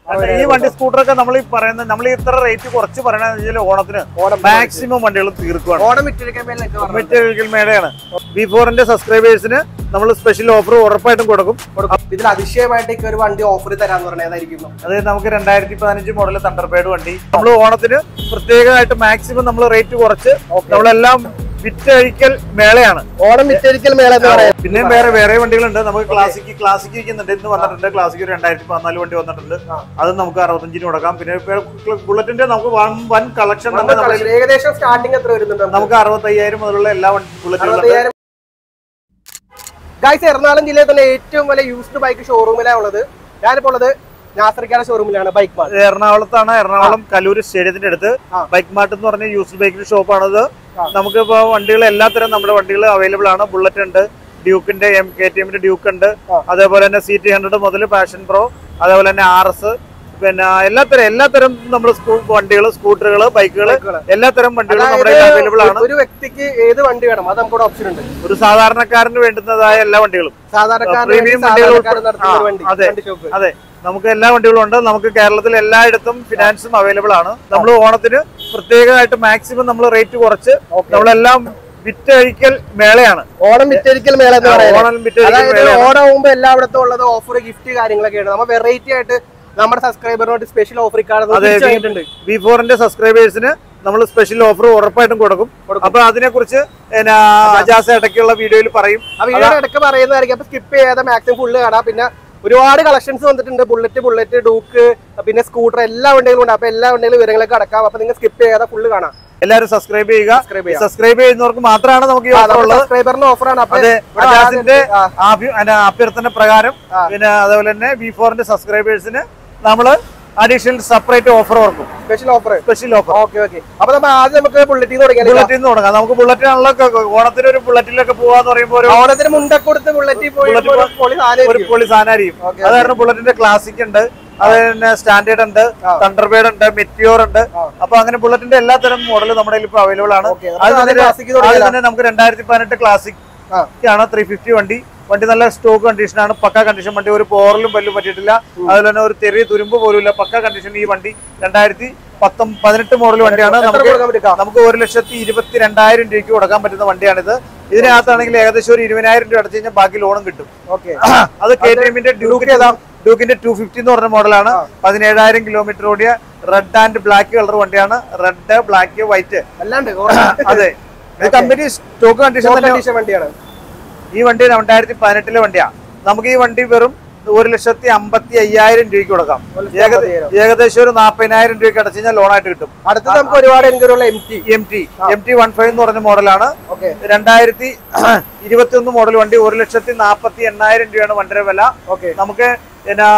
ഈ വണ്ടി സ്കൂട്ടറൊക്കെ നമ്മൾ ഈ പറയുന്നത് നമ്മൾ ഇത്ര റേറ്റ് കുറച്ച് പറയണെന്ന് വെച്ചാൽ ഓണത്തിന് ഓണം മാക്സിമം വണ്ടികൾ തീർക്കുകയാണ് ഓണം വിറ്റിരിക്കാൻ മേലൊക്കെ പറഞ്ഞു മെറ്റീരിയൽ മേടയാണ് ബി ഫോറിന്റെ സബ്സ്ക്രൈബേഴ്സിന് നമ്മൾ സ്പെഷ്യൽ ഓഫർ ഉറപ്പായിട്ടും കൊടുക്കും ഇതിൽ അതിശയമായിട്ടേക്ക് ഒരു വണ്ടി ഓഫർ തരാന്ന് പറഞ്ഞാൽ ഏതായിരിക്കും അത് നമുക്ക് രണ്ടായിരത്തി പതിനഞ്ച് മോഡൽ തണ്ടർബേഡ് വണ്ടി നമ്മൾ ഓണത്തിന് പ്രത്യേകമായിട്ട് മാക്സിമം നമ്മൾ റേറ്റ് കുറച്ച് നമ്മളെല്ലാം വിറ്റഴിക്കൽ മേളയാണ് ഓണം വിറ്റരിക്കൽ മേള എന്ന് പറയാം പിന്നെയും വേറെ വേറെ വണ്ടികളുണ്ട് നമുക്ക് ക്ലാസിക് ക്ലാസിക് ഇരിക്കുന്നുണ്ട് ഇന്ന് വന്നിട്ടുണ്ട് ക്ലാസിക് രണ്ടായിരത്തി പതിനാല് വണ്ടി വന്നിട്ടുണ്ട് അത് നമുക്ക് അറുപത്തഞ്ചിന് കൊടുക്കാം പിന്നെ ബുള്ളറ്റിന്റെ നമുക്ക് വൻ വൻ കളക്ഷൻ തന്നെ നമ്മുടെ ഏകദേശം സ്റ്റാർട്ടിങ് എത്ര വരുന്നുണ്ട് നമുക്ക് അറുപത്തയ്യായിരം മുതലുള്ള എല്ലാ വണ്ടി ബുള്ളറ്റുകളുണ്ട് അറുപത്തയ്യായിരം ഗായ്സ് എറണാകുളം ജില്ലയിൽ തന്നെ ഏറ്റവും വലിയ യൂസ്ഡ് ബൈക്ക് ഷോറൂമിലാണ് ഉള്ളത് ഞാനിപ്പോൾ ഉള്ളത് നാസറിക്കാട് ഷോറൂമിലാണ് ബൈക്ക് മാർട്ട് എറണാകുളത്താണ് എറണാകുളം കലൂർ സ്റ്റേഡിയത്തിന്റെ അടുത്ത് ആ. ബൈക്ക് മാർട്ട് എന്ന് പറഞ്ഞ യൂസ്ഡ് ബൈക്കിന്റെ ഷോപ്പാണത് ആ. നമുക്ക് ഇപ്പോൾ വണ്ടികൾ എല്ലാത്തരം നമ്മുടെ വണ്ടികൾ അവൈലബിൾ ആണ് ബുള്ളറ്റ് ഉണ്ട് ഡ്യൂക്കിന്റെ എം കെ ടി എമ്മിന്റെ ഡ്യൂക്ക് ഉണ്ട് ആ. അതേപോലെ തന്നെ സി ടി ഹൺഡ്രഡ് മുതൽ പാഷൻ പ്രോ അതേപോലെ തന്നെ ആർ എസ് പിന്നെ എല്ലാത്തരം എല്ലാത്തരം നമ്മുടെ വണ്ടികൾ സ്കൂട്ടറുകൾ ബൈക്കുകൾ ബൈക്കുകള്. എല്ലാത്തരം വണ്ടികളും നമ്മുടെ അതായത് അവൈലബിൾ ആണ് ഒരു വ്യക്തിക്ക് ഏത് വണ്ടി വേണം അത് നമുക്കിവിടെ ഓപ്ഷൻ ഉണ്ട് ഒരു സാധാരണക്കാരന് വേണ്ടുന്നതായ എല്ലാ വണ്ടികളും സാധാരണക്കാരന് Premium വേണ്ടി വണ്ടികൾ സാധാരണക്കാരൻ നടത്തുന്ന ഒരു ആ, വണ്ടി അതെ. വണ്ടി ഷോപ്പ് അതെ നമുക്ക് എല്ലാ വണ്ടികളും ഉണ്ട് നമുക്ക് കേരളത്തിൽ എല്ലായിടത്തും ഫിനാൻസും അവൈലബിൾ ആണ് നമ്മൾ ഓണത്തിന് പ്രത്യേകമായിട്ട് മാക്സിമം നമ്മൾ റേറ്റ് കുറച്ച് നമ്മളെല്ലാം വിറ്റഴിക്കൽ മേളയാണ് ഓണം വിറ്റരിക്കൽ മേള എന്ന് പറയാം ഓണം വിറ്റഴിക്കൽ അതായത് മേളയാണ് ഓണം ആകുമ്പോൾ എല്ലായിടത്തും ഉള്ളത് ഓഫർ ഗിഫ്റ്റ് കാര്യങ്ങളൊക്കെയാണ് നമ്മൾ വെറൈറ്റി ആയിട്ട് നമ്മുടെ സബ്സ്ക്രൈബറിനോട് സ്പെഷ്യൽ ഓഫർ അതെ, ഇക്കാണുന്നുണ്ട് ബി ഫോറിന്റെ സബ്സ്ക്രൈബേഴ്സിന് നമ്മൾ സ്പെഷ്യൽ ഓഫർ ഉറപ്പായിട്ടും കൊടുക്കും കൊടുക്കും. അപ്പൊ അതിനെ കുറിച്ച് അജാസ് ഇടയ്ക്കുള്ള വീഡിയോയിൽ പറയും ആ വീഡിയോ ഇടയ്ക്ക് പറയുന്നതായിരിക്കും അപ്പൊ സ്കിപ്പ് ചെയ്യാതെ മാക്സിമം ഫുള്ള് കാണാം പിന്നെ ഒരുപാട് കളക്ഷൻസ് വന്നിട്ടുണ്ട് ബുള്ളറ്റ് ബുള്ളറ്റ് ഡൂക്ക് പിന്നെ സ്കൂട്ടർ എല്ലാ വണ്ടികളും ഉണ്ട് അപ്പൊ എല്ലാ വണ്ടികളും വിവരങ്ങളൊക്കെ അടക്കാം അപ്പൊ നിങ്ങൾ സ്കിപ്പ് ചെയ്യാതെ ഫുള്ള് കാണാം എല്ലാവരും സബ്സ്ക്രൈബ് ചെയ്യുക സബ്സ്ക്രൈബ് ചെയ്യാം സബ്സ്ക്രൈബ് ചെയ്യുന്നവർക്ക് മാത്രമാണ് നമുക്ക് ഈ ഓഫർ ഉള്ളത് സബ്സ്ക്രൈബറിന് ഓഫറാണ് അപ്പൊ അതെ ഇവിടെ അജാസിന്റെ ആ, ആഭ്യ- അല്ല, അഭ്യർത്ഥന പ്രകാരം ആ. പിന്നെ അതുപോലെ തന്നെ ബി ഫോറിന്റെ സബ്സ്ക്രൈബേഴ്സിന് നമ്മള് അഡീഷണൽ സെപ്പറേറ്റ് ഓഫർ ഓർക്കും special offer special offer okay okay അപ്പൊ നമ്മൾ ആദ്യം നമുക്ക് ബുള്ളറ്റിൽ നിന്ന് തുടങ്ങിയാലോ ബുള്ളറ്റിൽ നിന്ന് തുടങ്ങാം നമുക്ക് ബുള്ളറ്റിനാണല്ലോ ക- ഓണത്തിന് ഒരു ബുള്ളറ്റിലൊക്കെ പോവാന്ന് പറയുമ്പോൾ ഒരു ഓണത്തിന് മുണ്ടൊക്കെ കൊടുത്ത് ബുള്ളറ്റിൽ പോയി ബുള്ളറ്റ് ഒരു പൊളി സാധനം ഒരു പൊളി സാധനമായിരിക്കും Okay, അത് കാരണം ബുള്ളറ്റിന്റെ ക്ലാസിക് ഉണ്ട് അത് തന്നെ സ്റ്റാൻഡേർഡ് ഉണ്ട് ആ. തണ്ടർബേഡ് ഉണ്ട് മെറ്റിയോർ ഉണ്ട് ആ. അപ്പൊ അങ്ങനെ ബുള്ളറ്റിന്റെ എല്ലാ തരം മോഡലും നമ്മുടെ കയ്യിൽ ഇപ്പൊ അവൈലബിൾ ആണ് Okay, അത് നമുക്ക് തന്നെ classic അത് തുടങ്ങിയാലോ? തന്നെ നമുക്ക് രണ്ടായിരത്തി പതിനെട്ട് ക്ലാസിക് ആ. ആണ് ത്രീ ഫിഫ്റ്റി വണ്ടി വണ്ടി നല്ല സ്റ്റോക്ക് കണ്ടീഷൻ ആണ് പക്ക കണ്ടീഷൻ വണ്ടി ഒരു പോറലും പല്ലും പറ്റിയിട്ടില്ല അതുപോലെ തന്നെ ഒരു ചെറിയ തുരുമ്പ് പോലും ഇല്ല പക്ക കണ്ടീഷൻ ഈ വണ്ടി രണ്ടായിരത്തി പത്തൊമ്പ പതിനെട്ട് മോഡൽ വണ്ടിയാണ് എത്ര നമുക്ക് കൊടുക്കാൻ പറ്റും നമുക്ക് ഒരു ലക്ഷത്തി ഇരുപത്തി രണ്ടായിരം രൂപയ്ക്ക് കൊടുക്കാൻ പറ്റുന്ന വണ്ടിയാണിത് ഇതിനകത്താണെങ്കിൽ ഏകദേശം ഒരു ഇരുപതിനായിരം രൂപ അടച്ചു കഴിഞ്ഞാൽ ബാക്കി ലോണും കിട്ടും ഓക്കെ അത് കെ ടി എമ്മിന്റെ ഡ്യൂക്ക് ഡ്യൂക്കിന്റെ ടു ഫിഫ്റ്റി എന്ന് പറഞ്ഞ മോഡലാണ് പതിനേഴായിരം കിലോമീറ്റർ ഓടിയ റെഡ് ആൻഡ് ബ്ലാക്ക് കളർ വണ്ടിയാണ് റെഡ് ബ്ലാക്ക് വൈറ്റ് അല്ലാണ്ട് അതെ ഇത് കമ്പനി സ്റ്റോക്ക് കണ്ടീഷൻ തന്നെ കണ്ടീഷൻ വണ്ടിയാണ് ഈ വണ്ടി രണ്ടായിരത്തി പതിനെട്ടിലെ വണ്ടിയാണ് നമുക്ക് ഈ വണ്ടി വെറും ഒരു ലക്ഷത്തി അമ്പത്തി അയ്യായിരം രൂപയ്ക്ക് കൊടുക്കാം ഒരു ലക്ഷത്തി ഏക- അമ്പതിനായിരം. ഏകദേശം ഒരു നാൽപ്പതിനായിരം രൂപയ്ക്ക് അടച്ചു കഴിഞ്ഞാൽ ലോണായിട്ട് കിട്ടും അടുത്തത് നമുക്ക് ഒരുപാട് എനിക്കൊരു M T M T M T one five എന്ന് പറഞ്ഞ മോഡലാണ് ഓക്കെ രണ്ടായിരത്തി ഇരുപത്തി ഒന്ന് മോഡൽ വണ്ടി ഒരു ലക്ഷത്തി നാൽപ്പത്തി എണ്ണായിരം രൂപയാണ് വണ്ടിയുടെ വില ഓക്കെ നമുക്ക് എന്നാ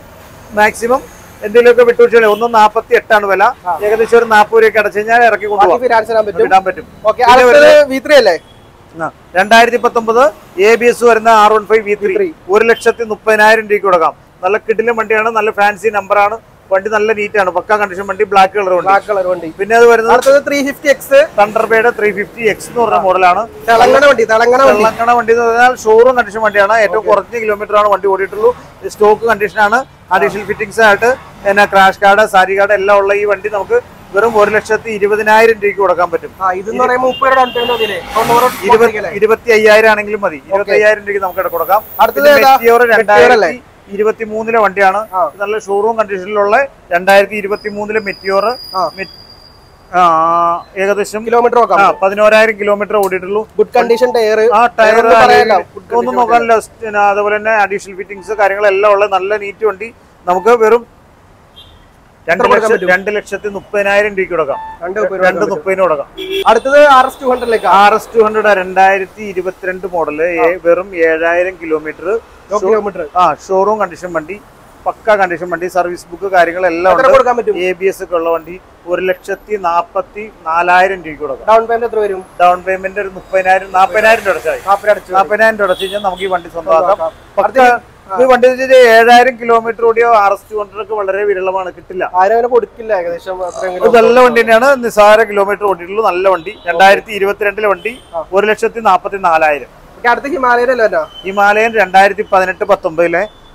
മാക്സിമം എന്തെങ്കിലുമൊക്കെ വിട്ടുവീഴ്ച ഒന്നും നാൽപ്പത്തി എട്ടാണ് വില ഏകദേശം ഒരു നാൽപ്പത് രൂപയ്ക്ക് അടച്ചു കഴിഞ്ഞാൽ ഇറക്കി ബാക്കി കൊണ്ടുപോകാം ഫിനാൻസ് തരാൻ പറ്റും ഇടാൻ പറ്റും ഓക്കെ അടുത്തത് വി ത്രീ അല്ലേ രണ്ടായിരത്തി പത്തൊമ്പത് എ ബി എസ് വരുന്ന R one five V three V3. ഒരു ലക്ഷത്തി മുപ്പതിനായിരം രൂപയ്ക്ക് കൊടുക്കാം നല്ല കിഡിലും വണ്ടിയാണ് നല്ല ഫാൻസി നമ്പറാണ് വണ്ടി നല്ല നീറ്റാണ് പക്ക കണ്ടീഷൻ വണ്ടി ബ്ലാക്ക് കളർ വണ്ടി ബ്ലാക്ക് കളർ വണ്ടി പിന്നെ അത് വരുന്നത് അടുത്തത് three fifty X thunderbird three fifty X എന്ന് പറഞ്ഞ മോഡലാണ് തെലങ്കാന വണ്ടി തെലങ്കാന വണ്ടി തെലങ്കാന വണ്ടി എന്ന് പറഞ്ഞാൽ ഷോറൂം കണ്ടീഷൻ വണ്ടിയാണ് ഏറ്റവും കുറഞ്ഞ കിലോമീറ്റർ ആണ് വണ്ടി ഓടിയിട്ടുള്ളൂ സ്റ്റോക്ക് കണ്ടീഷനാണ് അഡീഷണൽ ഫിറ്റിംഗ്സ് ആയിട്ട് പിന്നെ ക്രാഷ് കാർഡ് സാരി കാർഡ് എല്ലാം ഉള്ള ഈ വണ്ടി നമുക്ക് വെറും ഒരു ലക്ഷത്തി ഇരുപതിനായിരം രൂപയ്ക്ക് കൊടുക്കാൻ പറ്റും ആ ഇതെന്ന് പറയുമ്പോൾ മുപ്പത് ഡൗൺ പേയ്മെന്റ് മതിയില്ലേ തൊണ്ണൂറ് ഇരുപത് കൊടുക്കില്ലേ? ഇരുപത്തി അയ്യായിരം ആണെങ്കിലും മതി ഇരുപത്തി അയ്യായിരം രൂപയ്ക്ക് നമുക്ക് ഇവിടെ കൊടുക്കാം അടുത്തത് ഏതാ? മെറ്റിയോർ മെറ്റിയോർ അല്ലേ? രണ്ടായിരത്തി ഇരുപത്തി മൂന്നിലെ വണ്ടിയാണ് ആ. നല്ല ഷോറൂം കണ്ടീഷനിലുള്ള രണ്ടായിരത്തി ഇരുപത്തി മൂന്നിലെ മെറ്റിയോർ ആ. ഏകദേശം കിലോമീറ്റർ നോക്കാം ആ, പതിനോരായിരം കിലോമീറ്റർ ഓടിയിട്ടുള്ളൂ ഗുഡ് കണ്ടീഷൻ ടയർ ആ ടയർ ഒന്നും പറയാനില്ല. Good ഒന്നും condition നോക്കാനില്ല പിന്നെ അതുപോലെ തന്നെ അഡീഷണൽ ഫിറ്റിംഗ്സ് കാര്യങ്ങളെല്ലാം ഉള്ള നല്ല നീറ്റ് വണ്ടി നമുക്ക് വെറും രണ്ട് കൊടുക്കാൻ ലക്ഷം പറ്റും? രണ്ട് ലക്ഷത്തി മുപ്പതിനായിരം രൂപയ്ക്ക് കൊടുക്കാം രണ്ട് മുപ്പത് രണ്ട് രൂപ മുപ്പതിന് കൊടുക്കാം അടുത്തത് ആർ എസ് ടു ഹൺഡ്രഡിലേക്ക് ആർ എസ് ടു ഹൺഡ്രഡ് രണ്ടായിരത്തി ഇരുപത്തിരണ്ട് മോഡല് വെറും ഏഴായിരം കിലോമീറ്റർ കിലോമീറ്റർ ആ ഷോറൂം കണ്ടീഷൻ വണ്ടി പക്ക കണ്ടീഷൻ വണ്ടി സർവീസ് ബുക്ക് കാര്യങ്ങളെല്ലാം എത്ര ഉണ്ട് കൊടുക്കാൻ പറ്റും എ ബി എസ് ഒക്കെ ഉള്ള വണ്ടി ഒരു ലക്ഷത്തി നാപ്പത്തി നാലായിരം രൂപയ്ക്ക് കൊടുക്കാം ഡൗൺ പേയ്മെന്റ് എത്ര വരും ഡൗൺ പേയ്മെന്റ് ഒരു മുപ്പതിനായിരം നാപ്പതിനായിരം രൂപ അടച്ചാൽ നാൽപ്പത് അടച്ചു നാപ്പതിനായിരം രൂപ അടച്ചു കഴിഞ്ഞാൽ നമുക്ക് ഈ വണ്ടി സ്വന്തമാക്കാം സ്വന്തമാക്കാം. പക്ക ഈ വണ്ടി എന്ന് വെച്ചാൽ ഏഴായിരം കിലോമീറ്റർ ഓടിയോ ആർ എസ് ടു ഹൺഡ്രഡ് വളരെ വിരളമാണ് കിട്ടില്ല ആരും അങ്ങനെ കൊടുക്കില്ല ഏകദേശം ഇത് അത്രയെങ്കിലും നല്ല വണ്ടി തന്നെയാണ് നിസ്സാര കിലോമീറ്റർ ഓടിയിട്ടുള്ളൂ നല്ല വണ്ടി രണ്ടായിരത്തി ഇരുപത്തിരണ്ടിലെ വണ്ടി ഒരു ലക്ഷത്തി നാപ്പത്തി നാലായിരം ഓക്കെ അടുത്ത ഹിമാലയൻ അല്ലോ എന്നാ ഹിമാലയൻ രണ്ടായിരത്തി പതിനെട്ട് പത്തൊമ്പതിലെ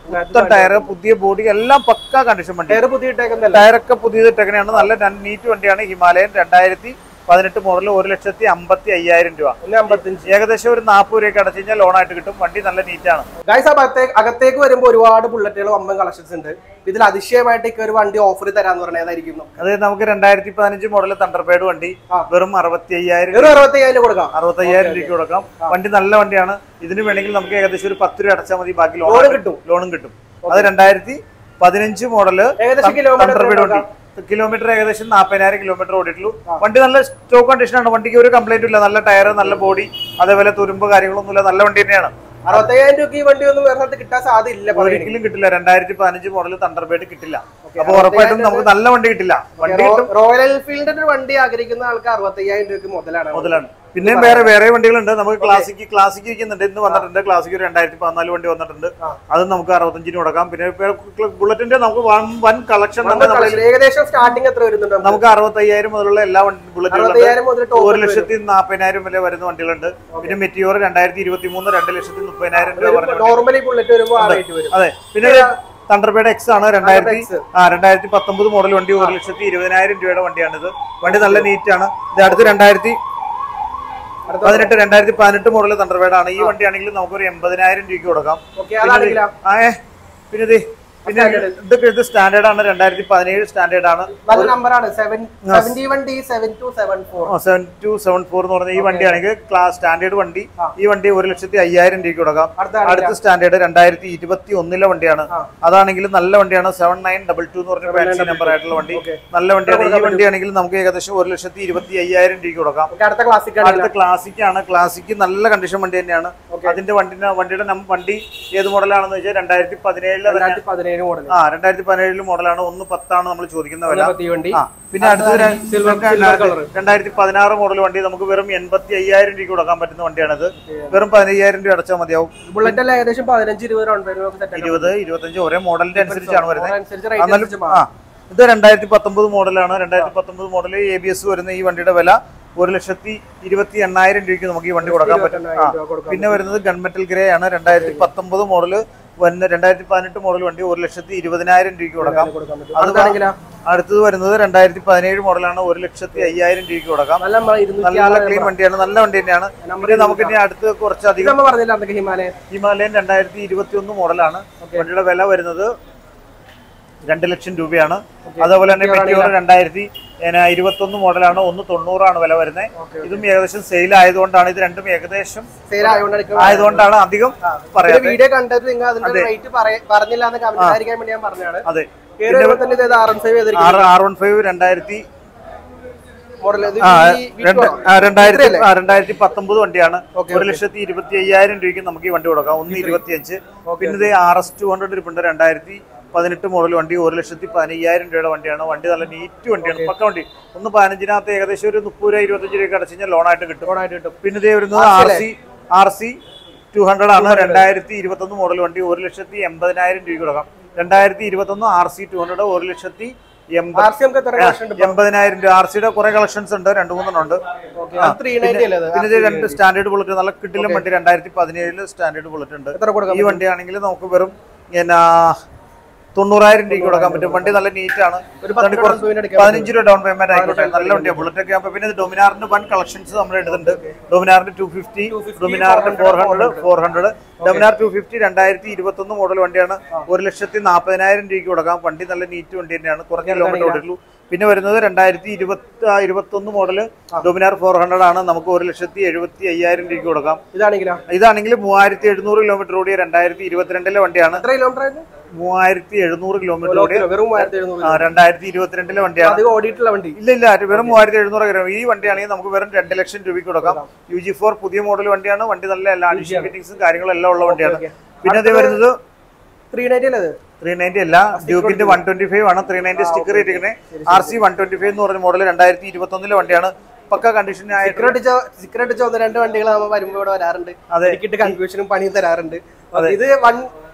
പുത്തൻ ടയർ പുതിയ ബോഡി എല്ലാം പക്കാ കണ്ടീഷൻ വണ്ടി ടയർ പുതിയ ഇട്ടേക്കുന്നല്ല ടയറൊക്കെ പുതിയത് ഇട്ടേക്കണെയാണ് നല്ല നീറ്റ് വണ്ടിയാണ് ഹിമാലയൻ രണ്ടായിരത്തി പതിനെട്ട് മോഡൽ ഒരു ലക്ഷത്തി അമ്പത്തി അയ്യായിരം രൂപ ഒന്ന് അമ്പത്തഞ്ച് ഏകദേശം ഒരു നാൽപ്പത് രൂപയ്ക്ക് അടച്ചു കഴിഞ്ഞാൽ ലോണായിട്ട് കിട്ടും വണ്ടി നല്ല നീറ്റാണ് ഗൈസ് അകത്തേക്ക് അകത്തേക്ക് വരുമ്പോൾ ഒരുപാട് ബുള്ളറ്റുകൾ വമ്പൻ കളക്ഷൻസ് ഉണ്ട് ഇതിൽ അതിശയമായിട്ട് ഇക്ക് ഒരു വണ്ടി ഓഫർ തരാന്ന് പറഞ്ഞാൽ ഏതായിരിക്കും അത് നമുക്ക് രണ്ടായിരത്തി പതിനഞ്ച് മോഡൽ തണ്ടർബേഡ് വണ്ടി ആ. വെറും അറുപത്തി അയ്യായിരം ഒരു അറുപത്തി അയ്യായിരം കൊടുക്കാം അറുപത്തി അയ്യായിരം രൂപയ്ക്ക് കൊടുക്കാം വണ്ടി നല്ല വണ്ടിയാണ് ഇതിന് വേണമെങ്കിൽ നമുക്ക് ഏകദേശം ഒരു പത്ത് രൂപ അടച്ചാൽ മതി ബാക്കി ലോൺ ലോൺ കിട്ടും ലോണും കിട്ടും അത് രണ്ടായിരത്തി പതിനഞ്ച് മോഡല് ഏകദേശം കിലോമീറ്റർ തണ്ടർബേഡ് വണ്ടി കിലോമീറ്റർ ഏകദേശം നാൽപ്പതിനായിരം കിലോമീറ്റർ ഓടിയിട്ടുള്ളൂ വണ്ടി നല്ല സ്റ്റോക്ക് കണ്ടീഷനാണ് വണ്ടിക്ക് ഒരു കംപ്ലൈന്റും ഇല്ല നല്ല ടയർ നല്ല ബോഡി അതേപോലെ തുരുമ്പ് കാര്യങ്ങളൊന്നുമില്ല നല്ല വണ്ടി തന്നെയാണ് അറുപത്തയ്യായിരം രൂപയ്ക്ക് ഈ വണ്ടി ഒന്നും വേറെ സ്ഥലത്ത് കിട്ടാൻ സാധ്യതയില്ല പറയുന്നത് ഒരിക്കലും കിട്ടില്ല രണ്ടായിരത്തി പതിനഞ്ച് മോഡൽ തണ്ടർബേഡ് കിട്ടില്ല അപ്പൊ ഉറപ്പായിട്ടും നമുക്ക് നല്ല വണ്ടി കിട്ടില്ല വണ്ടി കിട്ടും റോയൽ എൻഫീൽഡിന്റെ ഒരു വണ്ടി ആഗ്രഹിക്കുന്ന ആൾക്ക് അറുപത്തയ്യായിരം രൂപയ്ക്ക് മുതലാണ് മുതലാണ് പിന്നെയും വേറെ വേറെ വണ്ടികളുണ്ട് നമുക്ക് ക്ലാസിക് ക്ലാസിക് ഇരിക്കുന്നുണ്ട് ഇന്ന് വന്നിട്ടുണ്ട് ക്ലാസിക് രണ്ടായിരത്തി പതിനാല് വണ്ടി വന്നിട്ടുണ്ട് ആ. അത് നമുക്ക് അറുപത്തഞ്ചിന് കൊടുക്കാം പിന്നെ ഇപ്പൊ ബുള്ളറ്റിന്റെ നമുക്ക് വൻ വൻ കളക്ഷൻ ഉണ്ട് നമ്മുടെ ഏകദേശം സ്റ്റാർട്ടിങ് എത്ര വരുന്നുണ്ട് നമുക്ക്? നമുക്ക് അറുപത്തയ്യായിരം മുതലുള്ള എല്ലാ വണ്ടി ബുള്ളറ്റുകളുണ്ട് അറുപത്തയ്യായിരം മുതൽ ഒരു ടോപ്പ് ലക്ഷത്തി നാൽപ്പതിനായിരം വരെ വരുന്ന വണ്ടികളുണ്ട് പിന്നെ മെറ്റിയോർ രണ്ടായിരത്തി ഇരുപത്തി മൂന്ന് രണ്ട് ലക്ഷത്തി മുപ്പതിനായിരം രൂപ പറഞ്ഞ വണ്ടി. നോർമലി ബുള്ളറ്റ് വരുമ്പോൾ ആ റേറ്റ് വരും അതെ പിന്നെ തണ്ടർബേഡ് എക്സ് ആണ് രണ്ടായിരത്തി X. ആ രണ്ടായിരത്തി പത്തൊമ്പത് മോഡൽ വണ്ടി ഒരു ലക്ഷത്തി ഇരുപതിനായിരം രൂപയുടെ വണ്ടിയാണിത് വണ്ടി നല്ല നീറ്റ് ആണ് ഇത് അടുത്ത് രണ്ടായിരത്തി അടുത്ത പതിനെട്ട് രണ്ടായിരത്തി പതിനെട്ട് മോഡൽ തണ്ടർബേഡ് ആണ് ഈ വണ്ടിയാണെങ്കിൽ നമുക്ക് ഒരു എൺപതിനായിരം രൂപയ്ക്ക് കൊടുക്കാം ഓക്കെ അതാണെങ്കിലോ ആ ഏ, പിന്നെ ഇത് പിന്നെ ഇതൊക്കെ ഇത് സ്റ്റാൻഡേർഡ് ആണ് രണ്ടായിരത്തി പതിനേഴ് സ്റ്റാൻഡേർഡ് ആണ് നല്ല നമ്പറാണ് seven seventy one D seven two seven four seven two seven four എന്ന് പറഞ്ഞ ഈ വണ്ടിയാണെങ്കിൽ ക്ലാസ് സ്റ്റാൻഡേർഡ് വണ്ടി ആ. ഈ വണ്ടി ഒരു ലക്ഷത്തി അയ്യായിരം രൂപയ്ക്ക് കൊടുക്കാം അടുത്ത അടുത്ത സ്റ്റാൻഡേർഡ് രണ്ടായിരത്തി ഇരുപത്തി ഒന്നിലെ വണ്ടിയാണ് ആ. അതാണെങ്കിൽ നല്ല വണ്ടിയാണ് സെവൻ നയൻ ഡബിൾ ടു എന്ന് പറഞ്ഞ ഫാൻസി നമ്പർ ആയിട്ടുള്ള വണ്ടി Okay. നല്ല വണ്ടിയാണ് ഈ വണ്ടിയാണെങ്കിൽ നമുക്ക് ഏകദേശം ഒരു ലക്ഷത്തി ഇരുപത്തി അയ്യായിരം രൂപയ്ക്ക് കൊടുക്കാം ഓക്കെ അടുത്ത ക്ലാസിക് അടുത്ത ക്ലാസിക് ആണ് ക്ലാസിക് നല്ല കണ്ടീഷൻ വണ്ടി തന്നെയാണ് അതിന്റെ വണ്ടിന്റെ വണ്ടിയുടെ നം- വണ്ടി ഏത് മോഡലാണെന്ന് വെച്ചാൽ രണ്ടായിരത്തി പതിനേഴിലെ തന്നെ രണ്ടായിരത്തി പതിനേഴ് മോഡൽ ആ രണ്ടായിരത്തി പതിനേഴിലെ മോഡലാണ് ഒന്ന് പത്താണ് നമ്മൾ ചോദിക്കുന്ന വില പത്തി വണ്ടി ആ പിന്നെ അടുത്തത് ര- silver- silver colour. രണ്ടായിരത്തി പതിനാറ് മോഡൽ വണ്ടി നമുക്ക് വെറും എൺപത്തി അയ്യായിരം രൂപയ്ക്ക് കൊടുക്കാൻ പറ്റുന്ന വണ്ടിയാണിത് വെറും പതിനയ്യായിരം രൂപ അടച്ചാൽ മതിയാവും ബുള്ളറ്റ് എല്ലാം ഏകദേശം പതിനഞ്ച് ഇരുപത് റൗണ്ട് വരും നമുക്ക് സെറ്റ് ഇരുപത് ഇരുപത്തഞ്ച് ഒരേ മോഡലിന്റെ അനുസരിച്ചാണ് വരുന്നത് അനുസരിച്ച് റേറ്റ് എന്നാലും അനുസരിച്ച് ആ ഇത് രണ്ടായിരത്തി പത്തൊമ്പത് മോഡലാണ് രണ്ടായിരത്തി പത്തൊമ്പത് മോഡൽ എ ബി എസ് വരുന്ന ഈ വണ്ടിയുടെ വില ഒരു ലക്ഷത്തി ഇരുപത്തി എണ്ണായിരം രൂപയ്ക്ക് നമുക്ക് ഈ വണ്ടി കൊടുക്കാൻ പറ്റും ആ. എണ്ണായിരം രൂപ കൊടുക്കാം പിന്നെ വരുന്നത് ഗൺമെറ്റൽ ഗ്രേ ആണ് രണ്ടായിരത്തി പത്തൊമ്പത് മോഡൽ വന്ന് രണ്ടായിരത്തി പതിനെട്ട് മോഡൽ വണ്ടി ഒരു ലക്ഷത്തി ഇരുപതിനായിരം രൂപയ്ക്ക് കൊടുക്കാം കൊടുക്കാൻ പറ്റും അത് അടുത്താണെങ്കിലോ അടുത്തത് വരുന്നത് രണ്ടായിരത്തി പതിനേഴ് മോഡലാണ് ഒരു ലക്ഷത്തി അയ്യായിരം രൂപയ്ക്ക് കൊടുക്കാം നല്ല നമ്മളെ ഇരുന്നൂറ്റി നല്ല ക്ലീൻ വണ്ടിയാണ് നല്ല വണ്ടി തന്നെയാണ് പിന്നെ നമുക്ക് ഇനി അടുത്ത് കുറച്ചധികം നമ്മൾ പറഞ്ഞില്ല അതൊക്കെ ഹിമാലയൻ ഹിമാലയൻ രണ്ടായിരത്തി ഇരുപത്തി ഒന്ന് മോഡലാണ് വണ്ടിയുടെ വില വരുന്നത് രണ്ട് ലക്ഷം രൂപയാണ് അതേപോലെ തന്നെ മെറ്റിയോർ രണ്ടായിരത്തി ഇരുപത്തി ഒന്ന് മോഡലാണ് ഒന്ന് തൊണ്ണൂറാണ് വില വരുന്നത് ഇതും ഏകദേശം സെയിൽ ആയതുകൊണ്ടാണ് ഇത് രണ്ടും ഏകദേശം സെയിൽ ആയതുകൊണ്ട് ആയതുകൊണ്ടാണ് അധികം പറയാം വീഡിയോ കണ്ടത് നിങ്ങൾ അതിന്റെ റേറ്റ് പറഞ്ഞില്ല എന്ന് കമന്റ് ആയിരിക്കാൻ വേണ്ടി ഞാൻ പറഞ്ഞാണ് അതെ കേറി വരുമ്പോ തന്നെ ഇത് ആർ എൻ ഫൈവ് ചെയ്തിരിക്കും ആർ ആർ വൺ ഫൈവ് രണ്ടായിരത്തി മോഡൽ ഇത് ആ, ഈ- ഈ രണ്ട്- വേണോ? ആ, രണ്ടായിരത്തി ആ, രണ്ടായിരത്തി പത്തൊമ്പത് വണ്ടിയാണ് ഒരു ലക്ഷത്തി ഇരുപത്തി അയ്യായിരം രൂപയ്ക്ക് നമുക്ക് ഈ വണ്ടി കൊടുക്കാം ഒന്ന് ഇരുപത്തി അഞ്ച് പിന്നെ ഇത് ആർ എസ് ടു ഹൺഡ്രഡ് ഇരിപ്പുണ്ട് രണ്ടായിരത്തി പതിനെട്ട് മോഡൽ വണ്ടി ഒരു ലക്ഷത്തി പതിനയ്യായിരം രൂപയുടെ വണ്ടിയാണ് വണ്ടി നല്ല നീറ്റ് വണ്ടിയാണ് പക്ക വണ്ടി ഒന്ന് പതിനഞ്ചിനകത്ത് ഏകദേശം ഒരു മുപ്പത് രൂപ ഇരുപത്തഞ്ച് രൂപ അടച്ചു കഴിഞ്ഞാൽ ലോണായിട്ട് കിട്ടും ലോണായിട്ട് കിട്ടും പിന്നെ ഇത് വരുന്നത് R C R C two hundred ആണ് രണ്ടായിരത്തി ഇരുപത്തൊന്ന് മോഡൽ വണ്ടി ഒരു ലക്ഷത്തി എൺപതിനായിരം രൂപയ്ക്ക് കൊടുക്കാം രണ്ടായിരത്തി ഇരുപത്തൊന്ന് ആർ സി ടു ഹൺഡ്രഡ് ഒരു ലക്ഷത്തി എൺപത് ആർ സി നമുക്ക് എത്ര കളക്ഷൻ ഉണ്ട് എൺപതിനായിരം രൂപ ആർ സിയുടെ കുറെ കളക്ഷൻസ് ഉണ്ട് രണ്ട് മൂന്നെണ്ണം ഉണ്ട് ത്രീ നയൻറ്റി അല്ലേ അത്? പിന്നെ ഇത് രണ്ട് സ്റ്റാൻഡേർഡ് ബുള്ളറ്റ് നല്ല കിട്ടിലും വണ്ടി രണ്ടായിരത്തി പതിനേഴില് സ്റ്റാൻഡേർഡ് ബുള്ളറ്റ് ഉണ്ട് എത്ര കൊടുക്കാം ഈ വണ്ടിയാണെങ്കിൽ നമുക്ക് വെറും എന്നാ തൊണ്ണൂറായിരം രൂപയ്ക്ക് കൊടുക്കാൻ പറ്റും വണ്ടി നല്ല നീറ്റ് ആണ് ഒരു പത്ത് കുറച്ച് ഡൗൺ പേയ്മെന്റ് എടുക്കാം പതിനഞ്ച് രൂപ ഡൗൺ പേയ്മെന്റ് ആയിക്കോട്ടെ നല്ല വണ്ടിയാണ് ബുള്ളറ്റ് ഒക്കെ ആകുമ്പോൾ പിന്നെ ഇത് ഡൊമിനാറിന്റെ വൺ കളക്ഷൻസ് നമ്മൾ എടുത്തിട്ടുണ്ട് ഡൊമിനാറിന്റെ ടു ഫിഫ്റ്റി ഡൊമിനാറിന്റെ four hundred four hundred Dominar two fifty രണ്ടായിരത്തി ഇരുപത്തി ഒന്ന് മോഡൽ വണ്ടിയാണ് ഒരു ലക്ഷത്തി നാൽപ്പതിനായിരം രൂപയ്ക്ക് കൊടുക്കാം വണ്ടി നല്ല നീറ്റ് വണ്ടി തന്നെയാണ് കുറഞ്ഞ കിലോമീറ്റർ ഓടിയുള്ളൂ പിന്നെ വരുന്നത് രണ്ടായിരത്തി ഇരുപത്തി ഇരുപത്തി ഒന്ന് മോഡൽ ഡൊമിനാർ ഫോർ ഹൺഡ്രഡ് ആണ് നമുക്ക് ഒരു ലക്ഷത്തി എഴുപത്തി അയ്യായിരം രൂപയ്ക്ക് കൊടുക്കാം ഇതാണെങ്കിലോ ഇതാണെങ്കിൽ മൂവായിരത്തി എഴുന്നൂറ് കിലോമീറ്റർ ഓടിയ രണ്ടായിരത്തി ഇരുപത്തിരണ്ടിലെ വണ്ടിയാണ് എത്ര കിലോമീറ്റർ ആയിരുന്നു മൂവായിരത്തി എഴുന്നൂറ് കിലോമീറ്റർ ഓടിയ വെറും മൂവായിരത്തി എഴുന്നൂറ് ആ, രണ്ടായിരത്തി ഇരുപത്തിരണ്ടിലെ വണ്ടിയാണ് അധികം ഓടിയിട്ടുള്ള വണ്ടി ഇല്ല ഇല്ല അത് വെറും മൂവായിരത്തി എഴുന്നൂറ് ഗ്രാം ഈ വണ്ടിയാണെങ്കിൽ നമുക്ക് വെറും രണ്ട് ലക്ഷം രൂപയ്ക്ക് കൊടുക്കാം യു ജി ഫോർ പുതിയ മോഡൽ വണ്ടിയാണ് വണ്ടി നല്ല എല്ലാ അഡീഷണൽ ഫിറ്റിംഗ്സും കാര്യങ്ങളും എല്ലാം ഉള്ള വണ്ടിയാണ് okay. പിന്നെ അത് വരുന്നത് ത്രീ നയൻറ്റി അല്ലേ അത് ത്രീ നയൻറ്റി അല്ല ഡ്യൂക്കിന്റെ വൺ ട്വന്റി ഫൈവ് ആണ് ത്രീ നയൻറ്റി സ്റ്റിക്കർ ഇരിക്കുന്നത് R C one twenty five എന്ന് പറഞ്ഞ മോഡൽ രണ്ടായിരത്തി ഇരുപത്തി ഒന്നിലെ വണ്ടിയാണ് പക്ക കണ്ടീഷൻ ആയിട്ട് സിക്കർ അടിച്ച സിക്കർ അടിച്ച ഒന്ന് രണ്ട് വണ്ടികൾ നമ്മൾ വരുമ്പോൾ ഇവിടെ വരാറുണ്ട് അതെ. എനിക്കിട്ട് കൺഫ്യൂഷനും പണിയും തരാറുണ്ട് ഇത് one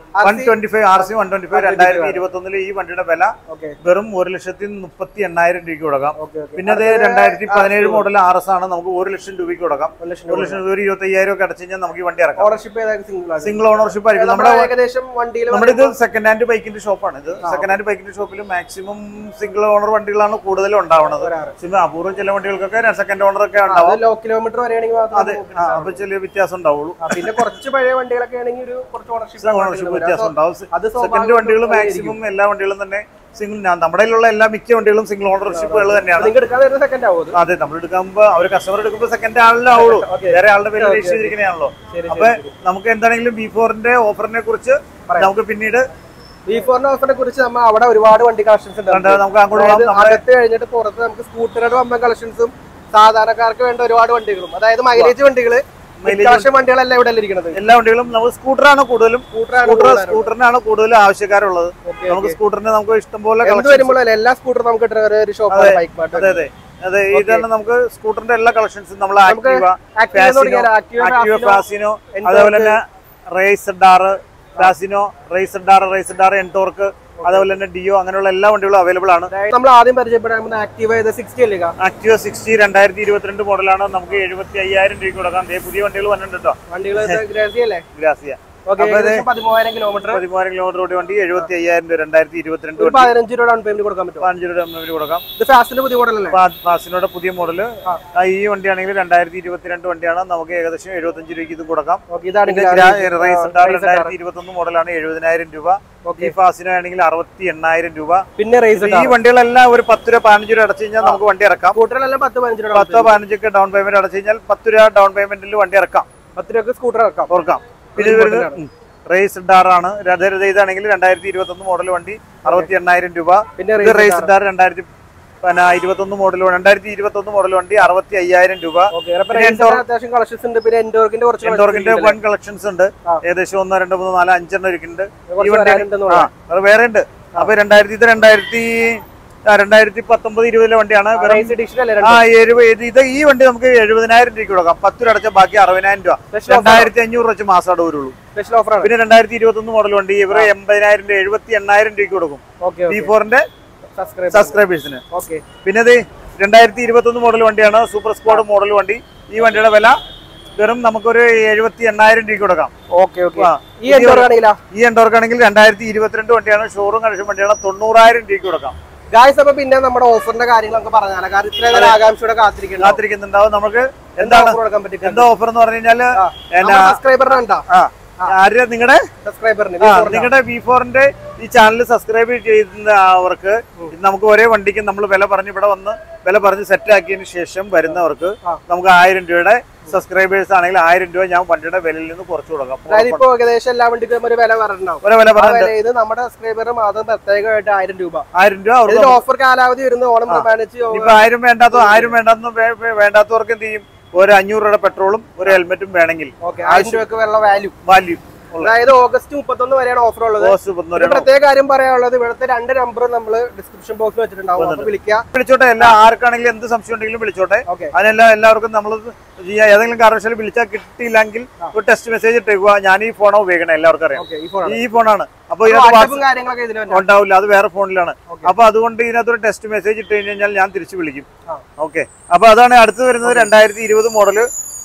one twenty five R C one twenty five രണ്ടായിരത്തി ഇരുപത്തി ഒന്നില് ഈ വണ്ടിയുടെ വില ഓക്കെ വെറും ഒരു ലക്ഷത്തി മുപ്പത്തി എണ്ണായിരം രൂപയ്ക്ക് കൊടുക്കാം ഓക്കെ ഓക്കെ പിന്നെ അത് രണ്ടായിരത്തി പതിനേഴ് മോഡൽ ആർ എസ് ആണ് നമുക്ക് ഒരു ലക്ഷം രൂപയ്ക്ക് കൊടുക്കാം ഒരു ലക്ഷം ഒരു ലക്ഷം രൂപ ഒരു ഇരുപത്തി അയ്യായിരം ഒക്കെ അടച്ചു കഴിഞ്ഞാൽ നമുക്ക് ഈ വണ്ടി ഇറക്കാം ഓണർഷിപ്പ് ഏതായാലും സിംഗിൾ ആണ് സിംഗിൾ ഓണർഷിപ്പ് ആയിരിക്കും നമ്മുടെ നമ്മുടെ ഏകദേശം വണ്ടിയിൽ നമ്മുടെ ഇത് സെക്കൻഡ് ഹാൻഡ് ബൈക്കിന്റെ ഷോപ്പാണ് ഇത് സെക്കൻഡ് ഹാൻഡ് ബൈക്കിന്റെ ഷോപ്പിൽ മാക്സിമം സിംഗിൾ ഓണർ വണ്ടികളാണ് കൂടുതലും ഉണ്ടാവുന്നത് വരാറ്. സിമ അപൂർവം ചില വണ്ടികൾക്കൊക്കെ സെക്കൻഡ് ഓണർ ഒക്കെ ഉണ്ടാവും ലോ കിലോമീറ്റർ വരെയാണെങ്കിൽ മാത്രം അതെ ആ, അപ്പൊ ചെറിയ വ്യത്യാസം ഉണ്ടാവുള്ളൂ ആ, പിന്നെ കുറച്ച് പഴയ വണ്ടികളൊക്കെ ആണെങ്കിൽ ഒരു കുറച്ച് ഓണർഷിപ്പ് ഓണർഷിപ്പ് വ്യത്യാസം ഉണ്ടാവും അത് സെക്കൻഡ് വണ്ടികൾ മാക്സിമം എല്ലാ വണ്ടികളും തന്നെ സിംഗിൾ നമ്മുടെ കയ്യിലുള്ള എല്ലാ മിക്ക വണ്ടികളും സിംഗിൾ ഓണർഷിപ്പുകൾ തന്നെയാണ് നിങ്ങൾക്ക് എടുക്കാൻ വരുന്ന സെക്കൻഡ് ആവും അത് അതെ നമ്മൾ എടുക്കുമ്പോ അവർ കസ്റ്റമർ എടുക്കുമ്പോ സെക്കൻഡ് ആളിലെ ആവുള്ളൂ Okay. വേറെ ആളുടെ പേര് രജിസ്റ്റർ ചെയ്തിരിക്കണേയാണല്ലോ ശരി അപ്പൊ നമുക്ക് എന്താണെങ്കിലും ബി ഫോറിന്റെ ഓഫറിനെ കുറിച്ച് നമുക്ക് പിന്നീട് ബി ഫോറിന്റെ ഓഫറിനെ കുറിച്ച് നമ്മൾ അവിടെ ഒരുപാട് വണ്ടി കളക്ഷൻസ് ഉണ്ട് കണ്ട് നമുക്ക് അങ്ങോട്ട് അതായത് പോകാം നമ്മുടെ അകത്ത് കഴിഞ്ഞിട്ട് പുറത്ത് നമുക്ക് സ്കൂട്ടറുടെ വമ്പൻ കളക്ഷൻസും സാധാരണക്കാർക്ക് വേണ്ട ഒരുപാട് വണ്ടികളും അതായത് മൈലേജ് വണ്ടികള് Mileage കളക്ഷൻ വണ്ടികളല്ല ഇവിടെ ഇരിക്കുന്നത് എല്ലാ വണ്ടികളും നമുക്ക് സ്കൂട്ടറാണ് കൂടുതലും സ്കൂട്ടറാണ് സ്കൂട്ടർ സ്കൂട്ടറിനാണ് കൂടുതൽ ആവശ്യക്കാരുള്ളത് ഓക്കെ നമുക്ക് സ്കൂട്ടറിന് നമുക്ക് ഇഷ്ടംപോലെ എന്ത് കളക്ഷൻ വരുമ്പോഴല്ലേ എല്ലാ സ്കൂട്ടറും നമുക്ക് കിട്ടുന്ന ഒരു- ഒരു ഷോപ്പാണ് ബൈക്ക് പാട്ട് അതെ അതെ അതെ ഇതാണ് നമുക്ക് സ്കൂട്ടറിന്റെ എല്ലാ കളക്ഷൻസും നമ്മൾ നമുക്ക് ആക്റ്റീവ ആക്റ്റീവ എന്ന് തുടങ്ങിയാൽ Activa Activa Fascino, Fascino Entorq. അതേപോലെ തന്നെ റേസ് ഡാറ് ഫാസിനോ റേസ് ഡാർ റേസ് ഡാർ എൻടോർക്ക് അതേപോലെ തന്നെ ഡിയോ അങ്ങനെയുള്ള എല്ലാ വണ്ടികളും അവൈലബിൾ ആണ് അതായത് നമ്മൾ ആദ്യം പരിചയപ്പെടാൻ ആക്റ്റീവ് ചെയ്ത സിക്സ്റ്റി അല്ലേ ആക്റ്റീവ സിക്സ്റ്റി രണ്ടായിരത്തി ഇരുപത്തിരണ്ട് മോഡലാണ് നമുക്ക് എഴുപത്തി അയ്യായിരം രൂപ കൊടുക്കാം ദേ പുതിയ വണ്ടികൾ വന്നിട്ടുണ്ട് കേട്ടോ വണ്ടികൾ ഗ്രാസി അല്ലേ ഗ്രാസിയ ഓക്കെ ഏകദേശം പതിമൂവായിരം കിലോമീറ്റർ പതിമൂവായിരം കിലോമീറ്റർ ഓടി വണ്ടി എഴുപത്തി അയ്യായിരം രൂപ രണ്ടായിരത്തി ഇരുപത്തിരണ്ട് ഒരു പതിനഞ്ച് രൂപ ഡൗൺ പേയ്മെന്റ് കൊടുക്കാൻ പറ്റും പതിനഞ്ച് രൂപ നമുക്ക് കൊടുക്കാം ഇത് ഫാസ്റ്റിന്റെ പുതിയ മോഡൽ അല്ലേ ഫാസിനോടെ പുതിയ മോഡല് ആ. ഈ വണ്ടിയാണെങ്കിൽ രണ്ടായിരത്തി ഇരുപത്തിരണ്ട് വണ്ടിയാണ് നമുക്ക് ഏകദേശം എഴുപത്തഞ്ച് രൂപയ്ക്ക് ഇത് കൊടുക്കാം ഓക്കെ ഇതാണ് പിന്നെ ഗ്രാ- റേസ് ഡാർ രണ്ടായിരത്തി ഇരുപത്തി ഒന്ന് മോഡലാണ് എഴുപതിനായിരം രൂപ ഓക്കെ ഈ ഫാസിനോ ആണെങ്കിൽ അറുപത്തി എണ്ണായിരം രൂപ പിന്നെ റേസ് ഈ വണ്ടികളെല്ലാം ഒരു പത്ത് രൂപ പതിനഞ്ച് രൂപ അടച്ചു കഴിഞ്ഞാൽ നമുക്ക് വണ്ടി ഇറക്കാം സ്കൂട്ടറിലെല്ലാം പത്ത് പതിനഞ്ച് രൂപ പത്തോ പതിനഞ്ചൊക്കെ ഡൗൺ പേയ്മെന്റ് അടച്ചു കഴിഞ്ഞാൽ പത്ത് രൂപ ഡൗൺ പേയ്മെന്റിൽ വണ്ടി ഇറക്കാം പത്ത് രൂപക്ക് സ്കൂട്ടർ ഇറക്കാം ഓർക്കാം പിന്നെ ഇത് വരുന്നത് റേസ് ഡാർ ആണ് രഥ- ഇതാണെങ്കിൽ രണ്ടായിരത്തി ഇരുപത്തി ഒന്ന് മോഡൽ വണ്ടി അറുപത്തി എണ്ണായിരം രൂപ പിന്നെ ഇത് റേസ് ഡാർ രണ്ടായിരത്തി പിന്നെ ഇരുപത്തി ഒന്ന് മോഡൽ രണ്ടായിരത്തി ഇരുപത്തി ഒന്ന് മോഡൽ വണ്ടി അറുപത്തി അയ്യായിരം രൂപ ഓക്കെ അത്യാവശ്യം കളക്ഷൻസ് ഉണ്ട് പിന്നെ എൻഡോർക്കിന്റെ കുറച്ച് എൻഡോർക്കിന്റെ വൺ കളക്ഷൻസ് ഉണ്ട് ആ. ഏകദേശം ഒന്ന് രണ്ട് മൂന്ന് നാല് അഞ്ചെണ്ണം ഇരിക്കുന്നുണ്ട് ഈ കുറച്ച് വണ്ടി വരാനുണ്ടെന്ന് ആ അത് വേറെ ഉണ്ട് അപ്പൊ രണ്ടായിരത്തി ഇത് രണ്ടായിരത്തി ആ, രണ്ടായിരത്തി പത്തൊമ്പത് ഇരുപതിലെ വണ്ടിയാണ് വെറും റേസ് എഡിഷൻ അല്ലേ ആ എഴുപത് ഇത് ഇത് ഈ വണ്ടി നമുക്ക് എഴുപതിനായിരം രൂപയ്ക്ക് കൊടുക്കാം പത്ത് രൂപ അടച്ച ബാക്കി അറുപതിനായിരം രൂപ Special offer. രണ്ടായിരത്തി അഞ്ഞൂറ് വെച്ച് മാസം അടവ് വരുള്ളൂ സ്പെഷ്യൽ ഓഫറാണ് പിന്നെ രണ്ടായിരത്തി ഇരുപത്തി ഒന്ന് മോഡൽ വണ്ടി ഇവർ എൺപതിനായിരം രൂപ എഴുപത്തി എണ്ണായിരം രൂപയ്ക്ക് കൊടുക്കും ഓക്കെ ബി ഫോറിന്റെ സബ്സ്ക്രൈബ് സബ്സ്ക്രൈബേഴ്സിന് ഓക്കെ പിന്നെ ഇത് രണ്ടായിരത്തി ഇരുപത്തി ഒന്ന് മോഡൽ വണ്ടിയാണ് സൂപ്പർ സ്ക്വാഡ് മോഡൽ വണ്ടി ഈ വണ്ടിയുടെ വില വെറും നമുക്കൊരു എഴുപത്തി എണ്ണായിരം രൂപയ്ക്ക് കൊടുക്കാം ഓക്കെ ഓക്കെ ആ. ഈ എൻഡോർക്ക് ആണെങ്കിലാ ഈ എൻഡോർക്ക് ആണെങ്കിൽ രണ്ടായിരത്തി ഇരുപത്തിരണ്ട് വണ്ടിയാണ് ഷോറൂം കണക്ഷൻ വണ്ടിയാണ് തൊണ്ണൂറായിരം രൂപയ്ക്ക് കൊടുക്കാം ഗായ്സ് അപ്പൊ പിന്നെ നമ്മുടെ ഓഫറിന്റെ കാര്യങ്ങളൊക്കെ പറഞ്ഞാലേ കാരണം ഇത്രയും നേരം ആകാംക്ഷയോടെ കാത്തിരിക്കണം കാത്തിരിക്കുന്നുണ്ടാവും നമുക്ക് എന്താ എന്താണ് ഓഫർ കൊടുക്കാൻ പറ്റും എന്താ ഓഫർ എന്ന് പറഞ്ഞു കഴിഞ്ഞാല് എന്നാ സബ്സ്ക്രൈബറിന് ഉണ്ടോ ആ ആര് നിങ്ങളുടെ സബ്സ്ക്രൈബറിന് ആ നിങ്ങളുടെ ബി ഫോറിന്റെ ഈ ചാനൽ സബ്സ്ക്രൈബ് ചെയ്യുന്ന അവർക്ക് നമുക്ക് ഒരേ വണ്ടിക്ക് നമ്മൾ വില പറഞ്ഞ് ഇവിടെ വന്ന് വില പറഞ്ഞ് സെറ്റ് ആക്കിയതിന് ശേഷം വരുന്നവർക്ക് ആ. നമുക്ക് ആയിരം രൂപയുടെ സബ്സ്ക്രൈബേഴ്സ് ആണെങ്കിൽ ആയിരം രൂപ ഞാൻ വണ്ടിയുടെ വിലയിൽ നിന്ന് കുറച്ച് കൊടുക്കാം അതായത് ഇപ്പൊ ഏകദേശം എല്ലാ വണ്ടിക്കും ഒരു വില പറഞ്ഞിട്ടുണ്ടാവും ഒരേ വില ആ പറഞ്ഞിട്ട് വില ഇത് നമ്മുടെ സബ്സ്ക്രൈബറിന് മാത്രം പ്രത്യേകമായിട്ട് ആയിരം രൂപ ആയിരം രൂപ ഇതിൽ അവർക്ക് ഓഫർ കാലാവധി വരുന്ന ഓണം പ്രമാണിച്ച് ഇപ്പൊ ആയിരം വേണ്ടാത്ത ആയിരം വേണ്ടാത്ത വേണ്ടാത്തവർക്ക് എന്ത് ചെയ്യും ഒരു അഞ്ഞൂറ് രൂപയുടെ പെട്രോളും ഒരു ഹെൽമെറ്റും വേണമെങ്കിൽ ഓക്കെ ആയിരം രൂപക്ക് ഉള്ള വാല്യൂ വാല്യൂ അതായത് ഓഗസ്റ്റ് മുപ്പത്തൊന്ന് വരെയാണ് ഓഫർ ഉള്ളത് കോസ്റ്റ് ഒരു പ്രത്യേക കാര്യം പറയാനുള്ളത് ഇവിടുത്തെ രണ്ട് നമ്പർ നമ്മൾ ഡിസ്ക്രിപ്ഷൻ ബോക്സിൽ വെച്ചിട്ടുണ്ടാവും അപ്പൊ വിളിക്കുക വിളിച്ചോട്ടെ എല്ലാ ആർക്കാണെങ്കിലും എന്ത് സംശയം ഉണ്ടെങ്കിലും വിളിച്ചോട്ടെ ഓക്കെ അതിനെല്ലാം എല്ലാവർക്കും നമ്മൾ ചെയ്യാം ഏതെങ്കിലും കാരണവശാലും വിളിച്ചാൽ കിട്ടിയില്ലെങ്കിൽ ഒരു ടെസ്റ്റ് മെസ്സേജ് ഇട്ടേക്കുക ഞാൻ ഈ ഫോണാണ് ഉപയോഗിക്കണേ എല്ലാവർക്കും അറിയാം ഓക്കെ ഈ ഫോൺ ഈ ഫോണാണ് അപ്പൊ ഇതിനകത്ത് വാട്സപ്പും കാര്യങ്ങളൊക്കെ ഇതിൽ വാട്സ് ഉണ്ടാവില്ല അത് വേറെ ഫോണിലാണ് Okay. അപ്പൊ അതുകൊണ്ട് ഇതിനകത്ത് ഒരു ടെസ്റ്റ് മെസ്സേജ് ഇട്ട് കഴിഞ്ഞാൽ ഞാൻ തിരിച്ചു വിളിക്കും ആ. ഓക്കെ അപ്പൊ അതാണ് അടുത്ത് വരുന്നത് രണ്ടായിരത്തി ഇരുപത് മോഡല്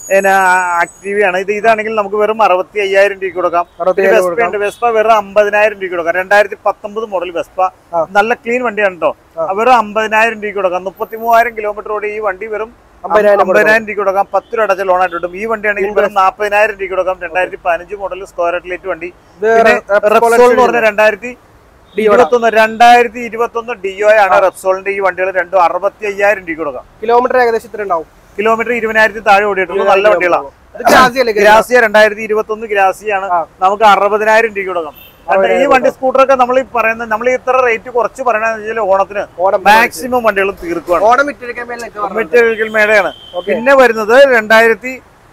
ആക്റ്റീവ് ആണ് ഇത് ഇതാണെങ്കിൽ നമുക്ക് വെറും അറുപത്തി അയ്യായിരം രൂപയ്ക്ക് കൊടുക്കാം പിന്നെ വെസ്പ ഉണ്ട് വെസ്പ വെറും അമ്പതിനായിരം രൂപയ്ക്ക് കൊടുക്കാം രണ്ടായിരത്തി പത്തൊമ്പത് മോഡൽ വെസ്പ ആ. നല്ല ക്ലീൻ വണ്ടിയാണ് കേട്ടോ വെറും അമ്പതിനായിരം രൂപയ്ക്ക് കൊടുക്കാം മുപ്പത്തി മൂവായിരം കിലോമീറ്റർ ഓടി ഈ വണ്ടി വെറും അമ്പതിനായിരം അമ്പതിനായിരം രൂപയ്ക്ക് കൊടുക്കാം പത്ത് രൂപ അടച്ച ലോൺ ആയിട്ട് കിട്ടും ഈ വണ്ടിയാണെങ്കിൽ വെറും നാൽപ്പതിനായിരം രൂപയ്ക്ക് കൊടുക്കാം രണ്ടായിരത്തി പതിനഞ്ച് മോഡൽ സ്ക്വയർ അറ്റ്ലേറ്റ് വണ്ടി ഇത് പിന്നെ Repsol റെപ്സോൾ എന്ന് പറഞ്ഞ രണ്ടായിരത്തി ഡിയോടാ. ഇരുപത്തൊന്ന് രണ്ടായിരത്തി ഇരുപത്തി ഒന്ന് ഡിഒ ആണ് റെപ്സോളിന്റെ ഈ വണ്ടികൾ രണ്ടും അറുപത്തി അയ്യായിരം രൂപയ്ക്ക് കൊടുക്കാം കിലോമീറ്റർ ഏകദേശം ഇത്ര ഉണ്ടാവും കിലോമീറ്റർ ഇരുപതിനായിരത്തി താഴെ ഓടിയിട്ടുള്ള നല്ല വണ്ടികളാണ് ഇത് ഗ്രാസി അല്ലേ ഗ്രാസിയ രണ്ടായിരത്തി ഇരുപത്തി ഒന്ന് ഗ്രാസിയാണ് ആ. നമുക്ക് അറുപതിനായിരം രൂപയ്ക്ക് കൊടുക്കാം കാരണം ഈ വണ്ടി സ്കൂട്ടറൊക്കെ നമ്മൾ ഈ പറയുന്നത് നമ്മൾ ഇത്ര റേറ്റ് കുറച്ച് പറയണെന്ന് വെച്ചാൽ ഓണത്തിന് ഓണം മാക്സിമം വണ്ടികൾ തീർക്കുകയാണ് ഓണം വിറ്റിരിക്കാൻ മേലേക്ക് പറഞ്ഞു മെറ്റീരിയൽ മേടയാണ് ഓക്കെ പിന്നെ വരുന്നത് രണ്ടായിരത്തി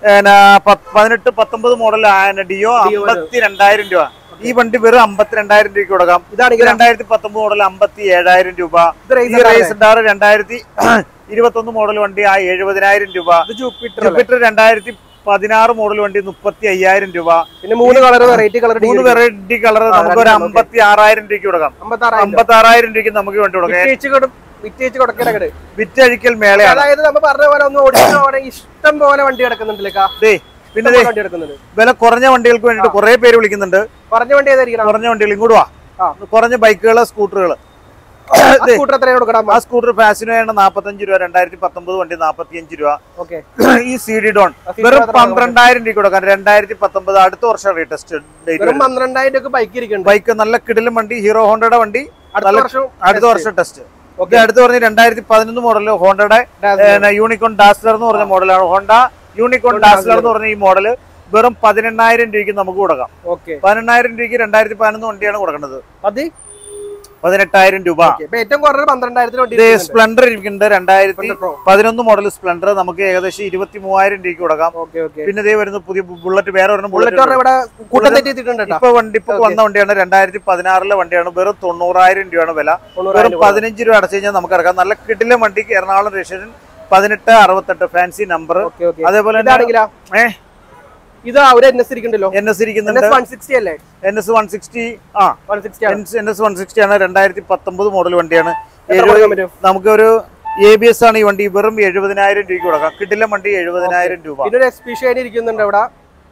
പതിനെട്ട് പത്തൊമ്പത് മോഡൽ ഡിയോ അമ്പത്തി രണ്ടായിരം രൂപ ഈ വണ്ടി വെറും അമ്പത്തിരണ്ടായിരം രൂപയ്ക്ക് കൊടുക്കാം ഇത് ഇതാണെങ്കിൽ രണ്ടായിരത്തി പത്തൊമ്പത് മോഡൽ അമ്പത്തി ഏഴായിരം രൂപ ഇത് ഈ റേസ് റേസ് ഡാർ രണ്ടായിരത്തി ഇരുപത്തി ഒന്ന് മോഡൽ വണ്ടി ആ എഴുപതിനായിരം രൂപ ഇത് ജൂപ്പിറ്റർ ജൂപ്പിറ്റർ രണ്ടായിരത്തി പതിനാറ് മോഡൽ വണ്ടി മുപ്പത്തി അയ്യായിരം രൂപ പിന്നെ മൂന്ന് കളർ വെറൈറ്റി കളർ മൂന്ന് വെറൈറ്റി കളർ നമുക്ക് ഒരു രണ്ടെണ്ണം, അമ്പത്തി ആറായിരം രൂപയ്ക്ക് കൊടുക്കാം അമ്പത്തി ആറായിരം അമ്പത്തി ആറായിരം രൂപയ്ക്ക് നമുക്ക് വണ്ടി കൊടുക്കാം വിറ്റേച്ച് കൊടു വിറ്റേച്ച് കൊടുക്കണ വിറ്റഴിക്കൽ മേളയാണ് അതായത് നമ്മൾ പറഞ്ഞ പോലെ ഒന്ന് ഓടിച്ചു പോകണമെങ്കിൽ ഇഷ്ടം പോലെ വണ്ടി കിടക്കുന്നുണ്ടല്ലേ ദേ പിന്നെ ദേ, വണ്ടി കിടക്കുന്നുണ്ട് വില കുറഞ്ഞ വണ്ടികൾക്ക് വേണ്ടിയിട്ട് കുറെ പേര് വിളിക്കുന്നുണ്ട് പറഞ്ഞ വണ്ടി ഏതായിരിക്കണം കുറഞ്ഞ വണ്ടികൾ ഇങ്ങോട്ട് വാ ആ. കുറഞ്ഞ ബൈക്കുകൾ സ്കൂട്ടറുകൾ സ്കൂട്ടർ എത്രയാണ് കൊടുക്കണം ആ സ്കൂട്ടർ ഫാസിനോയാണ് നാപ്പത്തഞ്ച് രൂപ രണ്ടായിരത്തി പത്തൊമ്പത് വണ്ടി നാപ്പത്തിയഞ്ച് രൂപ ഓക്കെ ഈ സി ഡി ഡോൺ വെറും പന്ത്രണ്ടായിരം രൂപ കൊടുക്കാം രണ്ടായിരത്തി പത്തൊമ്പത് അടുത്ത വർഷം റീടെസ്റ്റ് ഡേറ്റ് വെറും പന്ത്രണ്ടായിരം രൂപ ബൈക്ക് ഇരിക്കുന്നുണ്ട് ബൈക്ക് നല്ല കിടിലും വണ്ടി ഹീറോ ഹോണ്ടയുടെ വണ്ടി അടുത്ത നല്ല- വർഷം അടുത്ത വർഷം ടെസ്റ്റ് ഓക്കെ ഇത് അടുത്ത് പറഞ്ഞ രണ്ടായിരത്തി പതിനൊന്ന് മോഡൽ ഹോണ്ടയുടെ യൂണിക്കോൺ ഡാസ്ലർ എന്ന് പറഞ്ഞ മോഡലാണ് ഹോണ്ട യൂണിക്കോൺ ഡാസ്ലർ എന്ന് പറഞ്ഞ ഈ മോഡല് വെറും പതിനെണ്ണായിരം രൂപയ്ക്ക് നമുക്ക് കൊടുക്കാം ഓക്കെ പതിനെണ്ണായിരം രൂപയ്ക്ക് രണ്ടായിരത്തി പതിനൊന്ന് വണ്ടിയാണ് കൊടുക്കുന്നത് അത് പതിനെട്ടായിരം രൂപ ഓക്കെ ഇപ്പൊ ഏറ്റവും കുറഞ്ഞത് പന്ത്രണ്ടായിരത്തിന് വണ്ടി ഇത് സ്പ്ലെൻഡർ ഇരിക്കുന്നുണ്ട് രണ്ടായിരത്തി പ്രോ പതിനൊന്ന് മോഡൽ സ്പ്ലെൻഡർ നമുക്ക് ഏകദേശം ഇരുപത്തി മൂവായിരം രൂപയ്ക്ക് കൊടുക്കാം ഓക്കെ ഓക്കെ പിന്നെ ഇതേ വരുന്ന പുതിയ ബുള്ളറ്റ് വേറെ ഒരെണ്ണം ബുള്ളറ്റ് ബുള്ളറ്റ് ഇവിടെ കൂട്ടം തെറ്റിയിട്ടുണ്ട് കേട്ടോ ഇപ്പൊ വണ്ടി ഇപ്പൊ വന്ന വണ്ടിയാണ് രണ്ടായിരത്തി പതിനാറിലെ വണ്ടിയാണ് വെറും തൊണ്ണൂറായിരം രൂപയാണ് വില വെറും തൊണ്ണൂറായിരം രൂപ. പതിനഞ്ച് രൂപ അടച്ചു കഴിഞ്ഞാൽ നമുക്ക് ഇറക്കാം നല്ല കിടിലം വണ്ടിക്ക് എറണാകുളം രജിസ്ട്രേഷൻ പതിനെട്ട് അറുപത്തെട്ട് ഫാൻസി നമ്പർ ഓക്കെ ഓക്കെ അതേപോലെ തന്നെ ഇതാണെങ്കിലാ ഏ ഇത് ഒരു എൻ എസ് ഇരിക്കണ്ടല്ലോ എൻ എസ് ഇരിക്കുന്നുണ്ട് വൺ സിക്സ്റ്റി അല്ലേ എൻ എസ് വൺ സിക്സ്റ്റി ആ വൺ സിക്സ്റ്റി ആണ് എൻ എസ് വൺ സിക്സ്റ്റി ആണ് രണ്ടായിരത്തി പത്തൊമ്പത് മോഡൽ വണ്ടിയാണ് എത്ര എഴുപത് കൊടുക്കാൻ പറ്റും നമുക്കൊരു എ ബി എസ് ആണ് ഈ വണ്ടി വെറും എഴുപതിനായിരം രൂപയ്ക്ക് കൊടുക്കാം കിടിലം വണ്ടി എഴുപതിനായിരം രൂപ പിന്നെ ഒരു എസ് പി ഷൈൻ ഇരിക്കുന്നുണ്ട് ഇവിടെ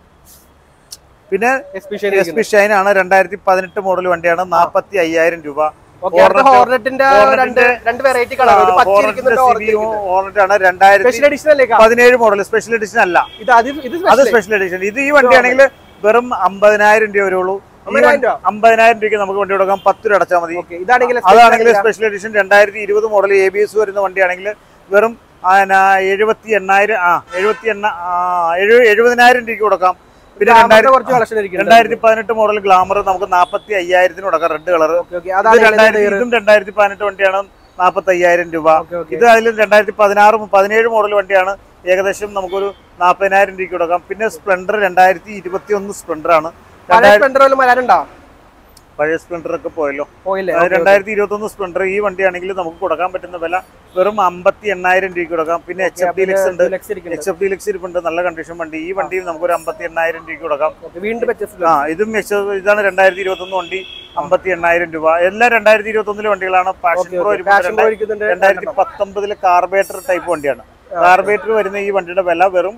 പിന്നെ S P Shine S P Shine ആണ് രണ്ടായിരത്തി പതിനെട്ട് മോഡൽ വണ്ടിയാണ് നാപ്പത്തി അയ്യായിരം രൂപ ഓക്കെ ഹോർനെറ്റിന്റെ രണ്ട് രണ്ട് വെറൈറ്റി കളർ ഒരു പച്ച ഇരിക്കുന്നുണ്ട് ഓറഞ്ച് ഓറഞ്ച് ആണ് രണ്ടായിരത്തി സ്പെഷ്യൽ എഡിഷൻ അല്ലേ കാ? പതിനേഴ് മോഡൽ സ്പെഷ്യൽ എഡിഷൻ അല്ല ഇത് അത് ഇത് അത് സ്പെഷ്യൽ സ്പെഷ്യൽ എഡിഷൻ ഇത് ഈ വണ്ടിയാണെങ്കിൽ വെറും അമ്പതിനായിരം രൂപ വരുള്ളൂ ഈ അമ്പതിനായിരം വണ്ടി- രൂപ? അമ്പതിനായിരം രൂപയ്ക്ക് നമുക്ക് വണ്ടി കൊടുക്കാം പത്ത് രൂപ അടച്ചാൽ മതി ഓക്കെ ഇതാണെങ്കിൽ അതാണെങ്കിൽ സ്പെഷ്യൽ എഡിഷൻ രണ്ടായിരത്തി ഇരുപത് മോഡൽ എ ബി എസ് വരുന്ന വണ്ടിയാണെങ്കിൽ വെറും ആ, ന- എഴുപത്തി എണ്ണായിരം ആ എഴുപത്തി എണ്ണ ആ, എഴു- എഴുപതിനായിരം രൂപയ്ക്ക് കൊടുക്കാം പിന്നെ രണ്ടായിരത്തി കുറച്ച് കളക്ഷൻ ഇരിക്കുന്നുണ്ട് രണ്ടായിരത്തി പതിനെട്ട് മോഡൽ ഗ്ലാമർ നമുക്ക് നാപ്പത്തി അയ്യായിരത്തിന് കൊടുക്കാം റെഡ് കളർ ഓക്കെ ഓക്കെ ഇത് അതാണ് രണ്ടായിരത്തി ഇതും രണ്ടായിരത്തി പതിനെട്ട് വണ്ടിയാണ് നാപ്പത്തി അയ്യായിരം രൂപ ഓക്കെ ഓക്കെ ഇത് അതിൽ രണ്ടായിരത്തി പതിനാറ് പതിനേഴ് മോഡൽ വണ്ടിയാണ് ഏകദേശം നമുക്കൊരു നാൽപ്പതിനായിരം രൂപയ്ക്ക് കൊടുക്കാം പിന്നെ സ്പ്ലെൻഡർ രണ്ടായിരത്തി ഇരുപത്തി ഒന്ന് സ്പ്ലെൻഡർ ആണ് പഴയ രണ്ടായിരത്തി സ്പെൻഡർ വല്ലതും വരാനുണ്ടോ പഴയ സ്പ്ലെൻഡർ ഒക്കെ പോയല്ലോ പോയില്ലേ അത് രണ്ടായിരത്തി ഇരുപത്തി ഒന്ന് സ്പ്ലെൻഡർ ഈ വണ്ടിയാണെങ്കിൽ നമുക്ക് കൊടുക്കാൻ പറ്റുന്ന വില വെറും അമ്പത്തി എണ്ണായിരം രൂപയ്ക്ക് കൊടുക്കാം പിന്നെ എച്ച് എഫ് ഡി ലിക്സ് ഉണ്ട് എച്ച് എഫ് ഡി ലിക്സ് ഇരിപ്പുണ്ട് നല്ല കണ്ടീഷൻ വണ്ടി ഈ വണ്ടിയിൽ നമുക്ക് ഒരു അമ്പത്തി എണ്ണായിരം രൂപയ്ക്ക് കൊടുക്കാം വീണ്ടും പറ്റും ആ ഇതും എച്ച് ഇതാണ് രണ്ടായിരത്തി ഇരുപത്തി ഒന്ന് വണ്ടി അമ്പത്തി എണ്ണായിരം രൂപ എല്ലാം രണ്ടായിരത്തി ഇരുപത്തി ഒന്നിലെ വണ്ടികളാണ് പാഷൻ പ്രോ ഇരിപ്പുണ്ട് ഇരിക്കുന്നുണ്ട് രണ്ടായിരത്തി പത്തൊമ്പതിലെ കാർബേറ്റർ ടൈപ്പ് വണ്ടിയാണ് കാർബേറ്റർ വരുന്ന ഈ വണ്ടിയുടെ വില വെറും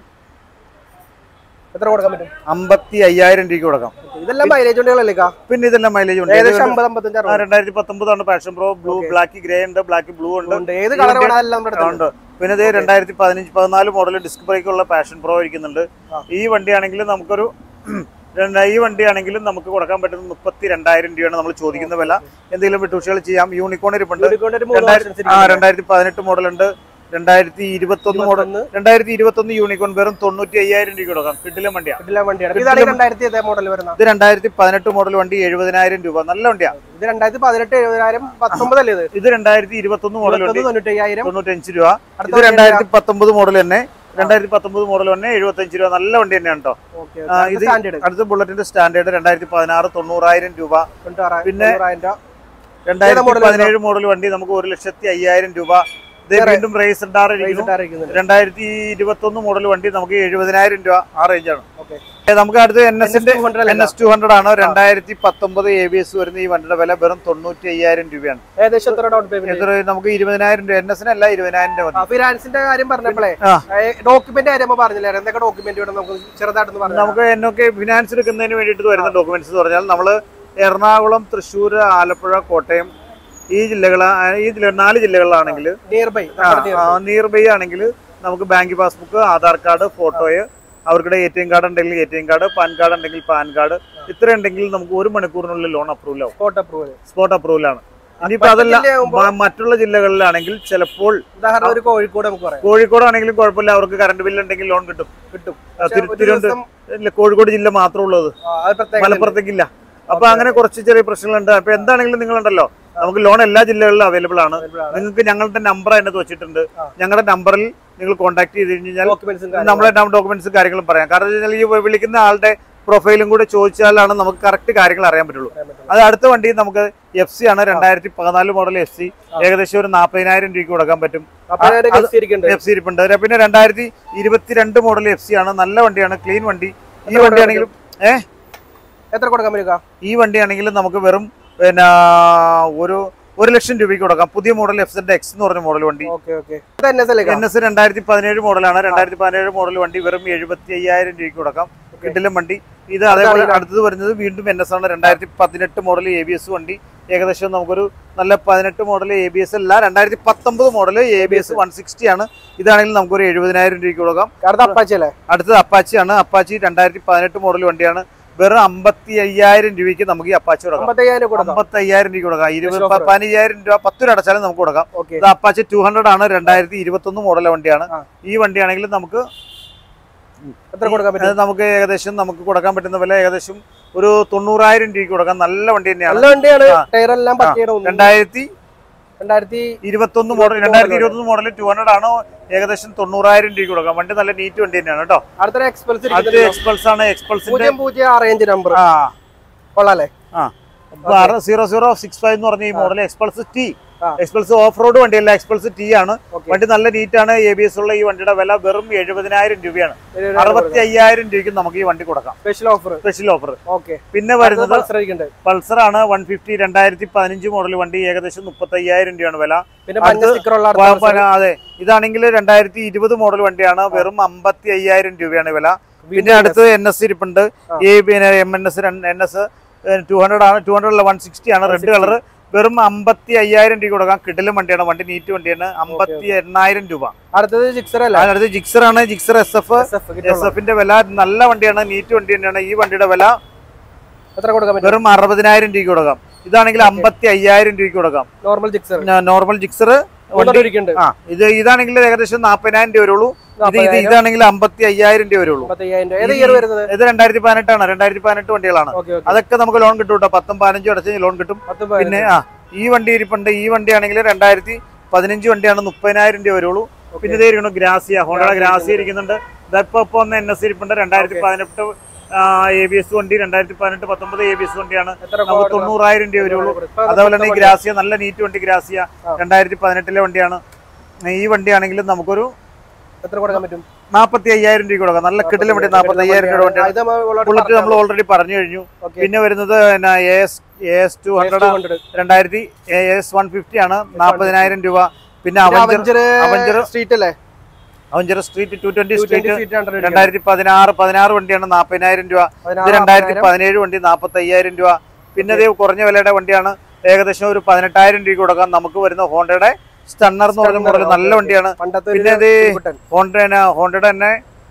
എത്ര കൊടുക്കാൻ പറ്റും അമ്പത്തി അയ്യായിരം രൂപയ്ക്ക് കൊടുക്കാം ഇതെല്ലാം മൈലേജ് വണ്ടികളല്ലേ കാ? പിന്നെ ഇതെല്ലാം മൈലേജ് ഉണ്ട് ഏകദേശം അമ്പത് അമ്പത്തഞ്ച് അറുപത് രണ്ടായിരത്തി പത്തൊമ്പതാണ് passion pro blue black grey ഉണ്ട് ബ്ലാക്ക് ബ്ലൂ ഉണ്ട് ഉണ്ട് ഏത് കളർ വേണമെല്ലാം നമ്മുടെ അടുത്തുണ്ട്. ഉണ്ട് പിന്നെ ഇത് രണ്ടായിരത്തി പതിനഞ്ച് പതിനാല് മോഡൽ ഡിസ്ക് ബ്രേക്ക് ഉള്ള പാഷൻ പ്രോ ഇരിക്കുന്നുണ്ട് ഈ വണ്ടിയാണെങ്കിൽ നമുക്കൊരു രണ്ട്- ഈ വണ്ടിയാണെങ്കിലും നമുക്ക് കൊടുക്കാൻ പറ്റുന്നത് മുപ്പത്തി രണ്ടായിരം രൂപയാണ് നമ്മൾ ചോദിക്കുന്ന വില എന്തെങ്കിലും വിട്ടുവീഴ്ചകൾ ചെയ്യാം യൂണിക്കോൺ ഇരിപ്പുണ്ട് യൂണിക്കോണിന്റെ ഒരു മൂന്ന് രണ്ടായിരത്തി versions ആ ഇരിക്കുന്നുണ്ട്. രണ്ടായിരത്തി പതിനെട്ട് മോഡൽ ഉണ്ട് രണ്ടായിരത്തി ഇരുപത്തി ഒന്ന് മോഡൽ ഇരുപത്തൊന്ന് രണ്ടായിരത്തി ഇരുപത്തി ഒന്ന് യൂണിക്കോൺ വെറും തൊണ്ണൂറ്റി അയ്യായിരം രൂപ കൊടുക്കാം കിട്ടില്ല വണ്ടിയാണ് ഇതിലെ വണ്ടിയാണ് ഇതാണ് രണ്ടായിരത്തി ഏതാ മോഡൽ വരുന്നത് ഇത് രണ്ടായിരത്തി പതിനെട്ട് മോഡൽ വണ്ടി എഴുപതിനായിരം രൂപ നല്ല വണ്ടിയാണ് ഇത് രണ്ടായിരത്തി പതിനെട്ട് എഴുപതിനായിരം പത്തൊമ്പതല്ലേ ഇത് ഇത് രണ്ടായിരത്തി ഇരുപത്തി ഒന്ന് മോഡൽ വണ്ടി ഇരുപത്തൊന്ന് തൊണ്ണൂറ്റി അയ്യായിരം തൊണ്ണൂറ്റഞ്ച് രൂപ അടുത്ത ഇത് രണ്ടായിരത്തി പത്തൊമ്പത് മോഡൽ തന്നെ രണ്ടായിരത്തി പത്തൊമ്പത് മോഡൽ തന്നെ എഴുപത്തഞ്ച് രൂപ നല്ല വണ്ടി തന്നെയാണ് കേട്ടോ ഓക്കെ ആ, ഇത് സ്റ്റാൻഡേർഡ് അടുത്ത ബുള്ളറ്റിന്റെ സ്റ്റാൻഡേർഡ് രണ്ടായിരത്തി പതിനാറ് തൊണ്ണൂറായിരം രൂപ തൊണ്ണൂറായിരം പിന്നെ തൊണ്ണൂറായിരം രൂപ രണ്ടായിരത്തി model പതിനേഴ് മോഡൽ വണ്ടി നമുക്ക് ഒരു ലക്ഷത്തി അയ്യായിരം രൂപ ഇത് വീണ്ടും റേസ് ഡാർ ഇരിക്കുന്നു ഇട്ടായിരിക്കുന്നുണ്ട് രണ്ടായിരത്തി ഇരുപത്തി ഒന്ന് മോഡൽ വണ്ടി നമുക്ക് എഴുപതിനായിരം രൂപ ആ റേഞ്ചാണ് ഓക്കെ നമുക്ക് അടുത്ത് എൻ എസിന്റെ two hundred N S two hundred ആണ് രണ്ടായിരത്തി പത്തൊമ്പത് എ ബി എസ് വരുന്ന ഈ വണ്ടിയുടെ വില വെറും തൊണ്ണൂറ്റി അയ്യായിരം രൂപയാണ് ഏകദേശം എത്ര ഡൗൺ പേയ്മെന്റ് എത്ര നമുക്ക് ഇരുപതിനായിരം രൂപ എൻ എസിനല്ല ഇരുപതിനായിരം രൂപ മതി ഫിനാൻസിന്റെ കാര്യം പറഞ്ഞപ്പോഴേ ആ. ഡോക്യുമെന്റ് കാര്യം നമ്മൾ പറഞ്ഞില്ലേ എന്തൊക്കെ ഡോക്യുമെന്റ് വേണം നമുക്ക് ചെറുതായിട്ടൊന്ന് പറഞ്ഞു നമുക്ക് എന്നൊക്കെ ഫിനാൻസ് എടുക്കുന്നതിന് വേണ്ടിയിട്ട് വരുന്ന ഡോക്യുമെന്റ്സ് എന്ന് പറഞ്ഞാൽ നമ്മൾ എറണാകുളം തൃശ്ശൂർ ആലപ്പുഴ കോട്ടയം ഈ ജില്ലകൾ ഈ ജില്ല നാല് ജില്ലകളിലാണെങ്കിൽ നിയർ ബൈ നിയർ ബൈ ആണെങ്കിൽ നമുക്ക് ബാങ്ക് പാസ്ബുക്ക് ആധാർ കാർഡ് ഫോട്ടോയ് അവർക്കിടെ എ ടി എം കാർഡ് ഉണ്ടെങ്കിൽ A T M card PAN card ഉണ്ടെങ്കിൽ പാൻ കാർഡ് ഇത്ര ഉണ്ടെങ്കിൽ നമുക്ക് ഒരു മണിക്കൂറിനുള്ളിൽ ലോൺ അപ്രൂവൽ ആവും സ്പോട്ട് അപ്രൂവൽ സ്പോട്ട് അപ്രൂവൽ ആണ് ഇനിയിപ്പോ അതല്ല മ- മറ്റുള്ള ജില്ലകളിലാണെങ്കിൽ ചിലപ്പോൾ ഉദാഹരണം ഒരു കോഴിക്കോട് നമുക്ക് പറയാം കോഴിക്കോടാണെങ്കിലും കുഴപ്പമില്ല അവർക്ക് കറണ്ട് ബില്ല് ഉണ്ടെങ്കിൽ ലോൺ കിട്ടും കിട്ടും ആ, പക്ഷേ തിരു- ഒരു തിരുവനന്തപുരം ദിവസം, ഇല്ല, കോഴിക്കോട് ജില്ല മാത്രമേ ഉള്ളത് ആ, അത് പ്രത്യേകം മലപ്പുറത്തേക്കില്ല അപ്പൊ അങ്ങനെ കുറച്ച് ചെറിയ പ്രശ്നങ്ങളുണ്ട് അപ്പൊ എന്താണെങ്കിലും നിങ്ങളുണ്ടല്ലോ നമുക്ക് ലോൺ എല്ലാ ജില്ലകളിലും അവൈലബിൾ ആണ് നിങ്ങൾക്ക് ഞങ്ങളുടെ നമ്പർ അതിനകത്ത് വെച്ചിട്ടുണ്ട് ആ. ഞങ്ങളുടെ നമ്പറിൽ നിങ്ങൾ കോൺടാക്ട് ചെയ്ത് കഴിഞ്ഞാൽ ഡോക്യുമെന്റ്സും നമ്മളെ ഡോക്യുമെന്റ്സും കാര്യങ്ങളും പറയാം കാരണം എന്ന് വെച്ചാൽ ഈ വിളിക്കുന്ന ആളുടെ പ്രൊഫൈലും കൂടെ ചോദിച്ചാലാണ് നമുക്ക് കറക്റ്റ് കാര്യങ്ങൾ അറിയാൻ പറ്റുള്ളൂ അത് അടുത്ത വണ്ടി നമുക്ക് എഫ് സി ആണ് രണ്ടായിരത്തി പതിനാല് മോഡൽ എഫ് സി ഏകദേശം ഒരു നാൽപ്പതിനായിരം രൂപയ്ക്ക് കൊടുക്കാൻ പറ്റും അപ്പൊ അതിനൊരു അത് ഗസ്റ്റ് ഇരിക്കുന്നുണ്ട് എഫ് സി ഇരിപ്പുണ്ട് പിന്നെ രണ്ടായിരത്തി ഇരുപത്തിരണ്ട് മോഡൽ എഫ് സി ആണ് നല്ല വണ്ടിയാണ് ക്ലീൻ വണ്ടി ഈ വണ്ടി ആണെങ്കിലും ഏഹ് എത്ര കൊടുക്കാൻ പറ്റുക ഈ വണ്ടി ആണെങ്കിലും നമുക്ക് വെറും പിന്നെ ഒരു ഒരു ലക്ഷം രൂപയ്ക്ക് കൊടുക്കാം പുതിയ മോഡൽ എഫ് സെഡ് എക്സ് എന്ന് പറഞ്ഞ മോഡൽ വണ്ടി ഓക്കെ ഓക്കെ ഇത് എൻ എസ് അല്ലേ എൻ എസ് രണ്ടായിരത്തി പതിനേഴ് മോഡലാണ് രണ്ടായിരത്തി പതിനേഴ് മോഡൽ വണ്ടി വെറും എഴുപത്തി അയ്യായിരം രൂപയ്ക്ക് കൊടുക്കാം കിട്ടിലും വണ്ടി ഇത് അതേപോലെ അടുത്തത് വരുന്നത് വീണ്ടും എൻ എസ് ആണ് രണ്ടായിരത്തി പതിനെട്ട് മോഡൽ എ ബി എസ് വണ്ടി ഏകദേശം നമുക്കൊരു നല്ല പതിനെട്ട് മോഡൽ എ ബി എസ് അല്ല രണ്ടായിരത്തി പത്തൊമ്പത് model A B S one sixty ആണ് ഇതാണെങ്കിൽ നമുക്കൊരു എഴുപതിനായിരം രൂപയ്ക്ക് കൊടുക്കാം അടുത്ത അപ്പാച്ചി അല്ലേ അടുത്തത് അപ്പാച്ചി ആണ് അപ്പാച്ചി രണ്ടായിരത്തി പതിനെട്ട് മോഡൽ വണ്ടിയാണ് വെറും അമ്പത്തി അയ്യായിരം രൂപയ്ക്ക് നമുക്ക് ഈ അപ്പാച്ചി കൊടുക്കാം അമ്പത്തയ്യായിരം കൊടുക്കാം അമ്പത്തി അയ്യായിരം രൂപ കൊടുക്കാം ഇരുപത് Special offer. പതിനയ്യായിരം രൂപ പത്ത് രൂപ അടച്ചാലും നമുക്ക് കൊടുക്കാം ഓക്കെ ഇത് അപ്പാച്ചി ടു ഹൺഡ്രഡ് ആണ് രണ്ടായിരത്തി ഇരുപത്തി ഒന്ന് മോഡൽ വണ്ടിയാണ് ആ. ഈ വണ്ടിയാണെങ്കിൽ നമുക്ക് എത്ര കൊടുക്കാൻ പറ്റും അത് നമുക്ക് ഏകദേശം നമുക്ക് കൊടുക്കാൻ പറ്റുന്ന വില ഏകദേശം ഒരു തൊണ്ണൂറായിരം രൂപയ്ക്ക് കൊടുക്കാം നല്ല വണ്ടി തന്നെയാണ് നല്ല വണ്ടിയാണ് ആ. ടയർ എല്ലാം പറ്റിയിടും രണ്ടായിരത്തി രണ്ടായിരത്തി ഇരുപത്തി ഒന്ന് മോഡൽ ഇരുപത്തൊന്ന് രണ്ടായിരത്തി ഇരുപത്തി ഒന്ന് മോഡൽ ടു ഹൺഡ്രഡ് ആണ് ഏകദേശം തൊണ്ണൂറായിരം രൂപയ്ക്ക് കൊടുക്കാം വണ്ടി നല്ല നീറ്റ് വണ്ടി തന്നെയാണ് കേട്ടോ അടുത്തൊരു എക്സ്പെൽസ് അത് എക്സ്പൾസ് ആണ് എക്സ്പൾസിന്റെ പൂജ്യം പൂജ്യം ആറ് അഞ്ച് നമ്പർ ആ കൊള്ളാല്ലേ ആ സീറോ സീറോ സിക്സ് ഫൈവ് എന്ന് പറഞ്ഞ ഈ മോഡൽ എക്സ്പൾസ് ടി ആ. എക്സ്പൾസ് ഓഫ് റോഡ് വണ്ടിയല്ല എക്സ്പൾസ് ടി ആണ് ഓക്കെ വണ്ടി നല്ല നീറ്റ് ആണ് എ ബി എസ് ഉള്ള ഈ വണ്ടിയുടെ വില വെറും എഴുപതിനായിരം രൂപയാണ് അറുപത്തി അയ്യായിരം രൂപയ്ക്ക് നമുക്ക് ഈ വണ്ടി കൊടുക്കാം special offer special offer okay പിന്നെ വരുന്നത് പൾസർ ഇരിക്കുന്നുണ്ട് പൾസർ ആണ് വൺ ഫിഫ്റ്റി രണ്ടായിരത്തി പതിനഞ്ച് മോഡൽ വണ്ടി ഏകദേശം മുപ്പത്തി അയ്യായിരം രൂപയാണ് വില പിന്നെ മഞ്ഞ അടുത്ത- സ്റ്റിക്കർ ഉള്ള പ- അടുത്ത പ- അതെ ഇതാണെങ്കിൽ രണ്ടായിരത്തി ഇരുപത് മോഡൽ വണ്ടിയാണ് വെറും അമ്പത്തി അയ്യായിരം രൂപയാണ് വില പിന്നെ അടുത്ത് എൻ എസ് ഇരിപ്പുണ്ട് ആ. എ പിന്നെ M N S N S two hundred ആണ് ടു ഹൺഡ്രഡ് വൺ സിക്സ്റ്റി ആണ് റെഡ് കളർ വെറും അമ്പത്തി അയ്യായിരം രൂപ കൊടുക്കാം കിടലും വണ്ടിയാണ് വണ്ടി നീറ്റ് വണ്ടിയാണ് അമ്പത്തി എണ്ണായിരം രൂപ അടുത്തത് ജിക്സർ അല്ലേ അതിനടുത്ത് ജിക്സർ ആണ് Gixxer S F SF S കിട്ടുള്ളൂ. എഫിന്റെ വില നല്ല വണ്ടിയാണ് നീറ്റ് വണ്ടി തന്നെയാണ് ഈ വണ്ടിയുടെ വില എത്ര കൊടുക്കാൻ പറ്റും വെറും അറുപതിനായിരം രൂപയ്ക്ക് കൊടുക്കാം ഇതാണെങ്കിൽ അമ്പത്തി അയ്യായിരം രൂപയ്ക്ക് കൊടുക്കാം നോർമൽ ജിക്സർ നോർമൽ ജിക്സർ വണ്ടി ഇരിക്കുന്നുണ്ട് ആ ഇത് ഇതാണെങ്കിൽ ഏകദേശം നാൽപ്പതിനായിരം രൂപ വരുള്ളൂ ഇത് ഇത് നാപ്പതിനായിരം. ഇതാണെങ്കിൽ അമ്പത്തി അയ്യായിരം രൂപ വരുള്ളൂ അമ്പത്തയ്യായിരം രൂപ ഏത് ഇയർ വരുന്നത് ഇത് രണ്ടായിരത്തി പതിനെട്ടാണ് രണ്ടായിരത്തി പതിനെട്ട് വണ്ടികളാണ് ഓക്കെ ഓക്കെ അതൊക്കെ നമുക്ക് ലോൺ കിട്ടും കേട്ടോ പത്തും പതിനഞ്ചും അടച്ച് ലോൺ കിട്ടും പത്ത് പിന്നെ ആ ഈ വണ്ടി ഇരിപ്പുണ്ട് ഈ വണ്ടി ആണെങ്കിൽ രണ്ടായിരത്തി പതിനഞ്ച് വണ്ടിയാണ് മുപ്പതിനായിരം രൂപ വരുള്ളൂ പിന്നെ ഇതേ ഇരിക്കുന്നു ഗ്രാസിയ ഹോണ്ടയുടെ ഗ്രാസിയ ഇരിക്കുന്നുണ്ട് ഇതിപ്പോ ഇപ്പൊ ഒന്ന് എൻ എസ് ഇരിപ്പുണ്ട് രണ്ടായിരത്തി പതിനെട്ട് എ ബി എസ് വണ്ടി രണ്ടായിരത്തി പതിനെട്ട് പത്തൊമ്പത് എ ബി എസ് വണ്ടിയാണ് എത്ര നമുക്ക് തൊണ്ണൂറായിരം രൂപ വരുള്ളൂ അതേപോലെ തന്നെ ഈ ഗ്രാസിയ നല്ല നീറ്റ് വണ്ടി ഗ്രാസിയ രണ്ടായിരത്തി പതിനെട്ടിലെ വണ്ടിയാണ് ഈ വണ്ടിയാണെങ്കിലും നമുക്കൊരു എത്ര കൊടുക്കാൻ പറ്റും നാൽപ്പത്തി അയ്യായിരം രൂപ കൊടുക്കാം നല്ല കിട്ടിലും വണ്ടി നാൽപ്പത്തി അയ്യായിരം രൂപ വണ്ടിയാണ് ഇത് നമ്മൾ already ബുള്ളറ്റ് നമ്മൾ പറഞ്ഞതാണ്. ഓൾറെഡി പറഞ്ഞു കഴിഞ്ഞു Okay. പിന്നെ വരുന്നത് A S A S two hundred 200. രണ്ടായിരത്തി എ എസ് വൺ ഫിഫ്റ്റി ആണ് നാൽപ്പതിനായിരം രൂപ പിന്നെ പിന്നെ അവഞ്ചർ അവഞ്ചർ അവഞ്ചർ സ്ട്രീറ്റ് അല്ലേ Avenger street two twenty 220 street street ആണ് ഇരിക്കുന്നത്. രണ്ടായിരത്തി പതിനാറ് പതിനാറ് വണ്ടിയാണ് നാൽപ്പതിനായിരം രൂപ ഇത് പതിനാറ്, രണ്ടായിരത്തി പതിനായിരം. പതിനേഴ് വണ്ടി നാൽപ്പത്തി അയ്യായിരം രൂപ പിന്നെ ഇത് കുറഞ്ഞ വിലയുടെ വണ്ടിയാണ് ഏകദേശം ഒരു പതിനെട്ടായിരം രൂപ കൊടുക്കാം നമുക്ക് വരുന്ന ഹോണ്ടയുടെ സ്റ്റണ്ണർ എന്ന് പറഞ്ഞ മോഡൽ നല്ല വണ്ടിയാണ് പണ്ടത്തെ ഒരു പിന്നെ ഇത് ബുട്ടൻ. ഹോണ്ട ഹോണ്ടയുടെ തന്നെ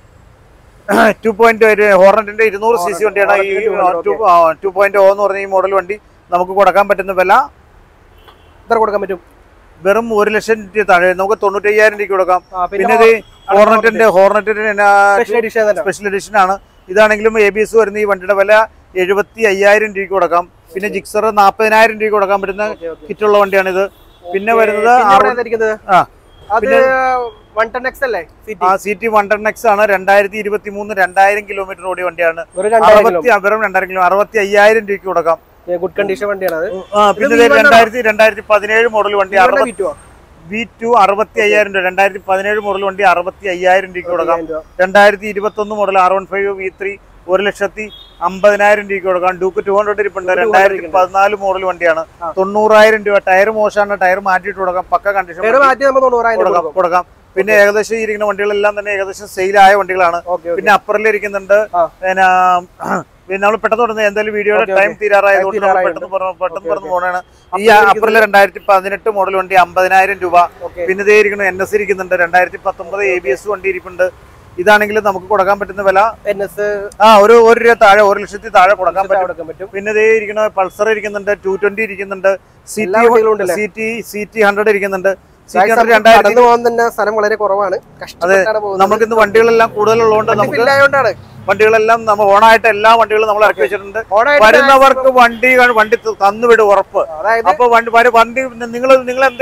ടു പോയിന്റ് ഹോർണറ്റിന്റെ ഇരുന്നൂറ് സി സി വണ്ടിയാണ് ഈ Hornet 200, ടു പോയിന്റ് ഓ എന്ന് പറഞ്ഞ ഈ മോഡൽ വണ്ടി നമുക്ക് കൊടുക്കാൻ പറ്റുന്ന വില എത്ര കൊടുക്കാൻ പറ്റും വെറും ഒരു ലക്ഷം രൂപ താഴെ നമുക്ക് തൊണ്ണൂറ്റയ്യായിരം രൂപയ്ക്ക് കൊടുക്കാം ആ, പിന്നെ ഇത് ഹോർണറ്റിന്റെ ഹോർണറ്റിന്റെ സ്പെഷ്യൽ എഡിഷൻ തന്നെ സ്പെഷ്യൽ എഡിഷൻ ആണ് ഇതാണെങ്കിലും എ ബി എസ് വരുന്ന ഈ വണ്ടിയുടെ വില എഴുപത്തി അയ്യായിരം രൂപയ്ക്ക് കൊടുക്കാം പിന്നെ ജിക്സർ നാൽപ്പതിനായിരം രൂപയ്ക്ക് കൊടുക്കാൻ പറ്റുന്ന ഓക്കെ, ഓക്കെ. കിറ്റുള്ള വണ്ടിയാണിത് പിന്നെ വരുന്നത് പിന്നെ അറുപത്- എവിടെയാ ഇരിക്കുന്നത്? ആ അത് പിന്നെ- വൺ ടെൻ എക്സ് അല്ലേ സിറ്റി ആ C T one ten X ആണ് രണ്ടായിരത്തി ഇരുപത്തി മൂന്ന് രണ്ടായിരം കിലോമീറ്റർ ഓടിയ വണ്ടിയാണ് ഒരു രണ്ടായിരം അറുപത്തി വെറും രണ്ടായിരം കിലോ അറുപത്തി അയ്യായിരം രൂപയ്ക്ക് കൊടുക്കാം ഗുഡ് കണ്ടീഷൻ വണ്ടിയാണ് അത് ആ, പിന്നെ ഇത് ഇത് V1 ആണോ? രണ്ടായിരത്തി രണ്ടായിരത്തി പതിനേഴ് മോഡൽ വണ്ടി ഇവരുടെ അറുപത് വിറ്റുവോ? വി ടു അറുപത്തി അയ്യായിരം രൂപ രണ്ടായിരത്തി പതിനേഴ് മോഡൽ വണ്ടി അറുപത്തി അയ്യായിരം രൂപയ്ക്ക് കൊടുക്കാം അയ്യായിരം രൂപ. രണ്ടായിരത്തി ഇരുപത്തി ഒന്ന് model R one five V three ഒരു ലക്ഷത്തി അമ്പതിനായിരം രൂപയ്ക്ക് കൊടുക്കാം ഡൂക്ക് ടു ഹൺഡ്രഡ് ഇരിപ്പുണ്ട് ഒരു രണ്ടായിരത്തി പതിനാല് മോഡൽ വണ്ടിയാണ് ആ. തൊണ്ണൂറായിരം രൂപ ടയർ മോശമാണ് ടയർ മാറ്റിയിട്ട് കൊടുക്കാം പക്ക കണ്ടീഷൻ പേര് മാറ്റി നമ്മൾ തൊണ്ണൂറായിരം കൊടുക്കാം കൊടുക്കും കൊടുക്കാം പിന്നെ ഏകദേശം ഈ ഇരിക്കുന്ന വണ്ടികളെല്ലാം തന്നെ ഏകദേശം സെയിലായ വണ്ടികളാണ് ഓക്കെ ഓക്കെ പിന്നെ അപ്പറിൽ ഇരിക്കുന്നുണ്ട് ആ. പിന്നെ പിന്നെ നമ്മൾ പെട്ടെന്ന് പറഞ്ഞത് എന്തായാലും വീഡിയോയുടെ ഓക്കേ, ടൈം ഓക്കേ. തീരാറായതുകൊണ്ട് Time നമ്മൾ തീരാറായുണ്ട്. പെട്ടെന്ന് പറഞ്ഞു പെട്ടെന്ന് ഓക്കേ, പറഞ്ഞു ഓക്കേ. പോകണാണ് ഈ അപ്പറിൽ അപ്പറിൽ രണ്ടായിരത്തി പതിനെട്ട് മോഡൽ വണ്ടി അമ്പതിനായിരം രൂപ ഓക്കെ പിന്നെ ഇതേ ഇരിക്കുന്നു എൻ എസ് ഇരിക്കുന്നുണ്ട് രണ്ടായിരത്തി പത്തൊമ്പത് എ ബി എസ് വണ്ടി ഇരിപ്പുണ്ട് ഇതാണെങ്കിൽ നമുക്ക് കൊടുക്കാൻ പറ്റുന്ന വില എൻ എസ് ആ ഒരു ഒരു രൂപ താഴെ ഒരു ലക്ഷത്തി താഴെ കൊടുക്കാൻ പറ്റും കൊടുക്കാൻ പറ്റും പിന്നെ ഇതേ ഇരിക്കുന്ന പൾസർ ഇരിക്കുന്നുണ്ട് ടു ട്വന്റി ഇരിക്കുന്നുണ്ട് സി എല്ലാ ടി വണ്ടികളും ഉണ്ടല്ലേ? C T C T hundred ഇരിക്കുന്നുണ്ട് സി ടി Guys, ഹൺഡ്രഡ് നമുക്ക് രണ്ടായിരത്തി കടന്നു പോകാൻ തന്നെ സ്ഥലം വളരെ കുറവാണ് കഷ്ടപ്പെട്ടാണ് പോകുന്നത് നമുക്ക് ഇന്ന് വണ്ടികളെല്ലാം കൂടുതലുള്ളതുകൊണ്ട് വണ്ടി നമുക്ക് fill ആയതുകൊണ്ടാണ് വണ്ടികളെല്ലാം നമ്മൾ ഓണായിട്ട് എല്ലാ വണ്ടികളും നമ്മൾ ഇറക്കി വെച്ചിട്ടുണ്ട് ഓണായിട്ട് വരുന്നവർക്ക് വണ്ടി വണ്ടി തന്നുവിടും ഉറപ്പ് അതായത് അപ്പൊ വണ്ടി വര- വണ്ടി നിങ്ങൾ നിങ്ങൾ എന്തെങ്കിലും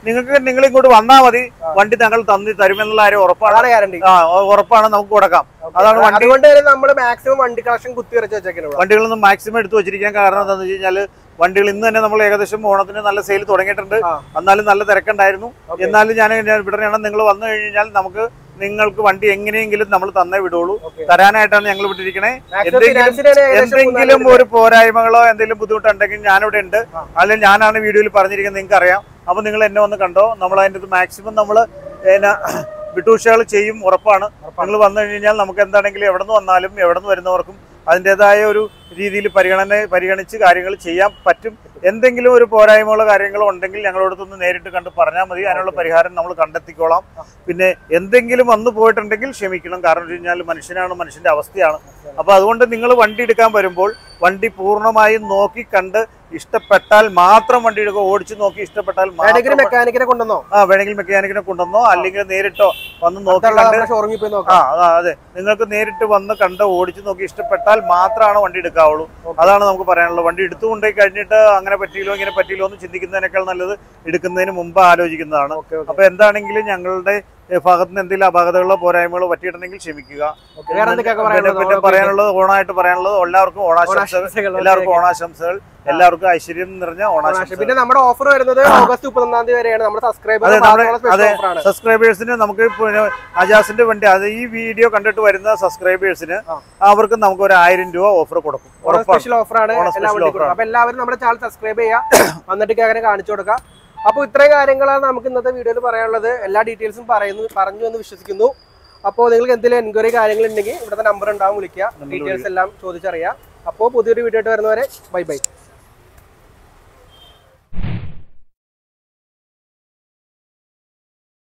നിങ്ങൾക്ക് നിങ്ങൾ ഇങ്ങോട്ട് വന്നാൽ മതി വണ്ടി ഞങ്ങൾ തന്നി തരുമെന്നുള്ള കാര്യം ഉറപ്പാണ് അതാണ് ഗ്യാരണ്ടി ആ ഉറപ്പാണ് നമുക്ക് കൊടുക്കാം അതാണ് വണ്ടി അതുകൊണ്ട് തന്നെ നമ്മൾ മാക്സിമം വണ്ടി കളക്ഷൻ കുത്തി വരച്ച് വെച്ചേക്കുന്നത് വണ്ടികളൊന്നും മാക്സിമം എടുത്തു വെച്ചിരിക്കാൻ കാരണം എന്താണെന്ന് വെച്ച് കഴിഞ്ഞാൽ വണ്ടികൾ ഇന്ന് തന്നെ നമ്മൾ ഏകദേശം ഓണത്തിന് നല്ല സെയിൽ തുടങ്ങിയിട്ടുണ്ട് ആ. എന്നാലും നല്ല തിരക്കുണ്ടായിരുന്നു Okay. എന്നാലും ഞാൻ ഞാൻ ഇവിടെ നിങ്ങൾ വന്നു കഴിഞ്ഞാൽ നമുക്ക് നിങ്ങൾക്ക് വണ്ടി എങ്ങനെയെങ്കിലും നമ്മൾ തന്നേ വിടുള്ളൂ Okay. തരാനായിട്ടാണ് ഞങ്ങൾ വിട്ടിരിക്കണേ മാക്സിമം എന്തെങ്കിലും ഫിനാൻസിനാണ് ഏകദേശം എന്തെങ്കിലും മൂന്നാല് ഒരു പോരായ്മകളോ എന്തെങ്കിലും ബുദ്ധിമുട്ടുണ്ടെങ്കിൽ ഞാനിവിടെ ഉണ്ട് ആ. അല്ലെങ്കിൽ ഞാനാണ് വീഡിയോയിൽ പറഞ്ഞിരിക്കുന്നത് നിങ്ങൾക്ക് അറിയാം അപ്പൊ നിങ്ങൾ എന്നെ ഒന്ന് കണ്ടോ നമ്മൾ അതിൻ്റെ മാക്സിമം നമ്മൾ വിട്ടുവീഴ്ചകൾ ചെയ്യും ഉറപ്പാണ് നിങ്ങൾ വന്നു കഴിഞ്ഞാൽ നമുക്ക് എന്താണെങ്കിലും എവിടെ നിന്ന് വന്നാലും എവിടെ നിന്ന് വരുന്നവർക്കും അതിൻ്റെതായ ഒരു രീതിയിൽ പരിഗണന പരിഗണിച്ച് കാര്യങ്ങൾ ചെയ്യാൻ പറ്റും എന്തെങ്കിലും ഒരു പോരായ്മകളോ കാര്യങ്ങളോ ഉണ്ടെങ്കിൽ ഞങ്ങളോടത്തൊന്ന് നേരിട്ട് കണ്ട് പറഞ്ഞാൽ മതി അതിനുള്ള പരിഹാരം നമ്മൾ കണ്ടെത്തിക്കോളാം പിന്നെ എന്തെങ്കിലും വന്നു പോയിട്ടുണ്ടെങ്കിൽ ക്ഷമിക്കണം കാരണം വെച്ച് കഴിഞ്ഞാൽ മനുഷ്യനാണ് മനുഷ്യന്റെ അവസ്ഥയാണ് അപ്പൊ അതുകൊണ്ട് നിങ്ങൾ വണ്ടി എടുക്കാൻ വരുമ്പോൾ വണ്ടി പൂർണ്ണമായും നോക്കി കണ്ട് ഇഷ്ടപ്പെട്ടാൽ മാത്രം വണ്ടി എടുക്കുക ഓടിച്ചു നോക്കി ഇഷ്ടപ്പെട്ടാൽ വേണമെങ്കിൽ മാത്രം മെക്കാനിക്കിനെ കൊണ്ടുവന്നോ ആ വേണമെങ്കിൽ മെക്കാനിക്കിനെ കൊണ്ടുവന്നോ അല്ലെങ്കിൽ നേരിട്ടോ വന്ന് നോക്കി കണ്ട് നമ്മുടെ ഷോറൂമിൽ പോയി ആ നോക്കാം അതാ, അതെ നിങ്ങൾക്ക് നേരിട്ട് വന്ന് കണ്ട് ഓടിച്ചു നോക്കി ഇഷ്ടപ്പെട്ടാൽ മാത്രമാണ് വണ്ടി എടുക്കാവുള്ളൂ അതാണ് നമുക്ക് പറയാനുള്ളത് വണ്ടി എടുത്തു കൊണ്ടുപോയി കഴിഞ്ഞിട്ട് അങ്ങനെ പറ്റിയില്ലോ ഇങ്ങനെ പറ്റിയില്ലോ എന്ന് ചിന്തിക്കുന്നതിനേക്കാൾ നല്ലത് എടുക്കുന്നതിന് മുമ്പ് ആലോചിക്കുന്നതാണ് ഓക്കെ ഓക്കെ അപ്പൊ എന്താണെങ്കിലും ഞങ്ങളുടെ ഏ, ഭാഗത്ത് നിന്ന് എന്തെങ്കിലും അപാകതകളോ പോരായ്മകളോ പറ്റിയിട്ടുണ്ടെങ്കിൽ ക്ഷമിക്കുക വേറെ എന്തൊക്കെയൊക്കെ പിന്നെ പിന്നെ പറയാനുള്ളത് പറയാനുള്ളത് ഓണായിട്ട് പറയാനുള്ളത് എല്ലാവർക്കും ഓണാശംസകൾ ഓണാശംസകൾ. എല്ലാവർക്കും ഓണാശംസകൾ എല്ലാവർക്കും ഐശ്വര്യം നിറഞ്ഞ ഓണാശംസകൾ പിന്നെ നമ്മുടെ ഓഫർ വരുന്നത് ഓഗസ്റ്റ് മുപ്പത്തൊന്നാം തീയതി വരെയാണ് നമ്മുടെ സബ്സ്ക്രൈബർ അതെ, നമ്മുടെ- സ്പെഷ്യൽ അതെ. ഓഫറാണ് സബ്സ്ക്രൈബേഴ്സിന് നമുക്ക് പിന്നെ അജാസിന്റെ വണ്ടി അത് ഈ വീഡിയോ കണ്ടിട്ട് വരുന്ന സബ്സ്ക്രൈബേഴ്സിന് ആ. അവർക്ക് നമുക്ക് ഒരു ആയിരം രൂപ ഓഫർ കൊടുക്കും ഉറപ്പാണ് സ്പെഷ്യൽ ഓഫറാണ് ഓണം എല്ലാ special വണ്ടിക്കും offer അപ്പൊ എല്ലാവരും നമ്മുടെ ചാനൽ സബ്സ്ക്രൈബ് ചെയ്യുക വന്നിട്ട് അങ്ങനെ കാണിച്ചു കൊടുക്കുക അപ്പൊ ഇത്രയും കാര്യങ്ങളാണ് നമുക്ക് ഇന്നത്തെ വീഡിയോയിൽ പറയാനുള്ളത് എല്ലാ ഡീറ്റെയിൽസും പറയുന്നു പറഞ്ഞു എന്ന് വിശ്വസിക്കുന്നു അപ്പോൾ നിങ്ങൾക്ക് എന്തെങ്കിലും എൻക്വയറി കാര്യങ്ങൾ ഉണ്ടെങ്കിൽ ഇവിടുത്തെ നമ്പർ ഉണ്ടാവും വിളിക്കുക നമ്മൾ ഡീറ്റെയിൽസ് എല്ലാം ചോദിച്ചറിയാം അപ്പോൾ പുതിയൊരു വീഡിയോ ആയിട്ട് വരുന്നവരെ ബൈ ബൈ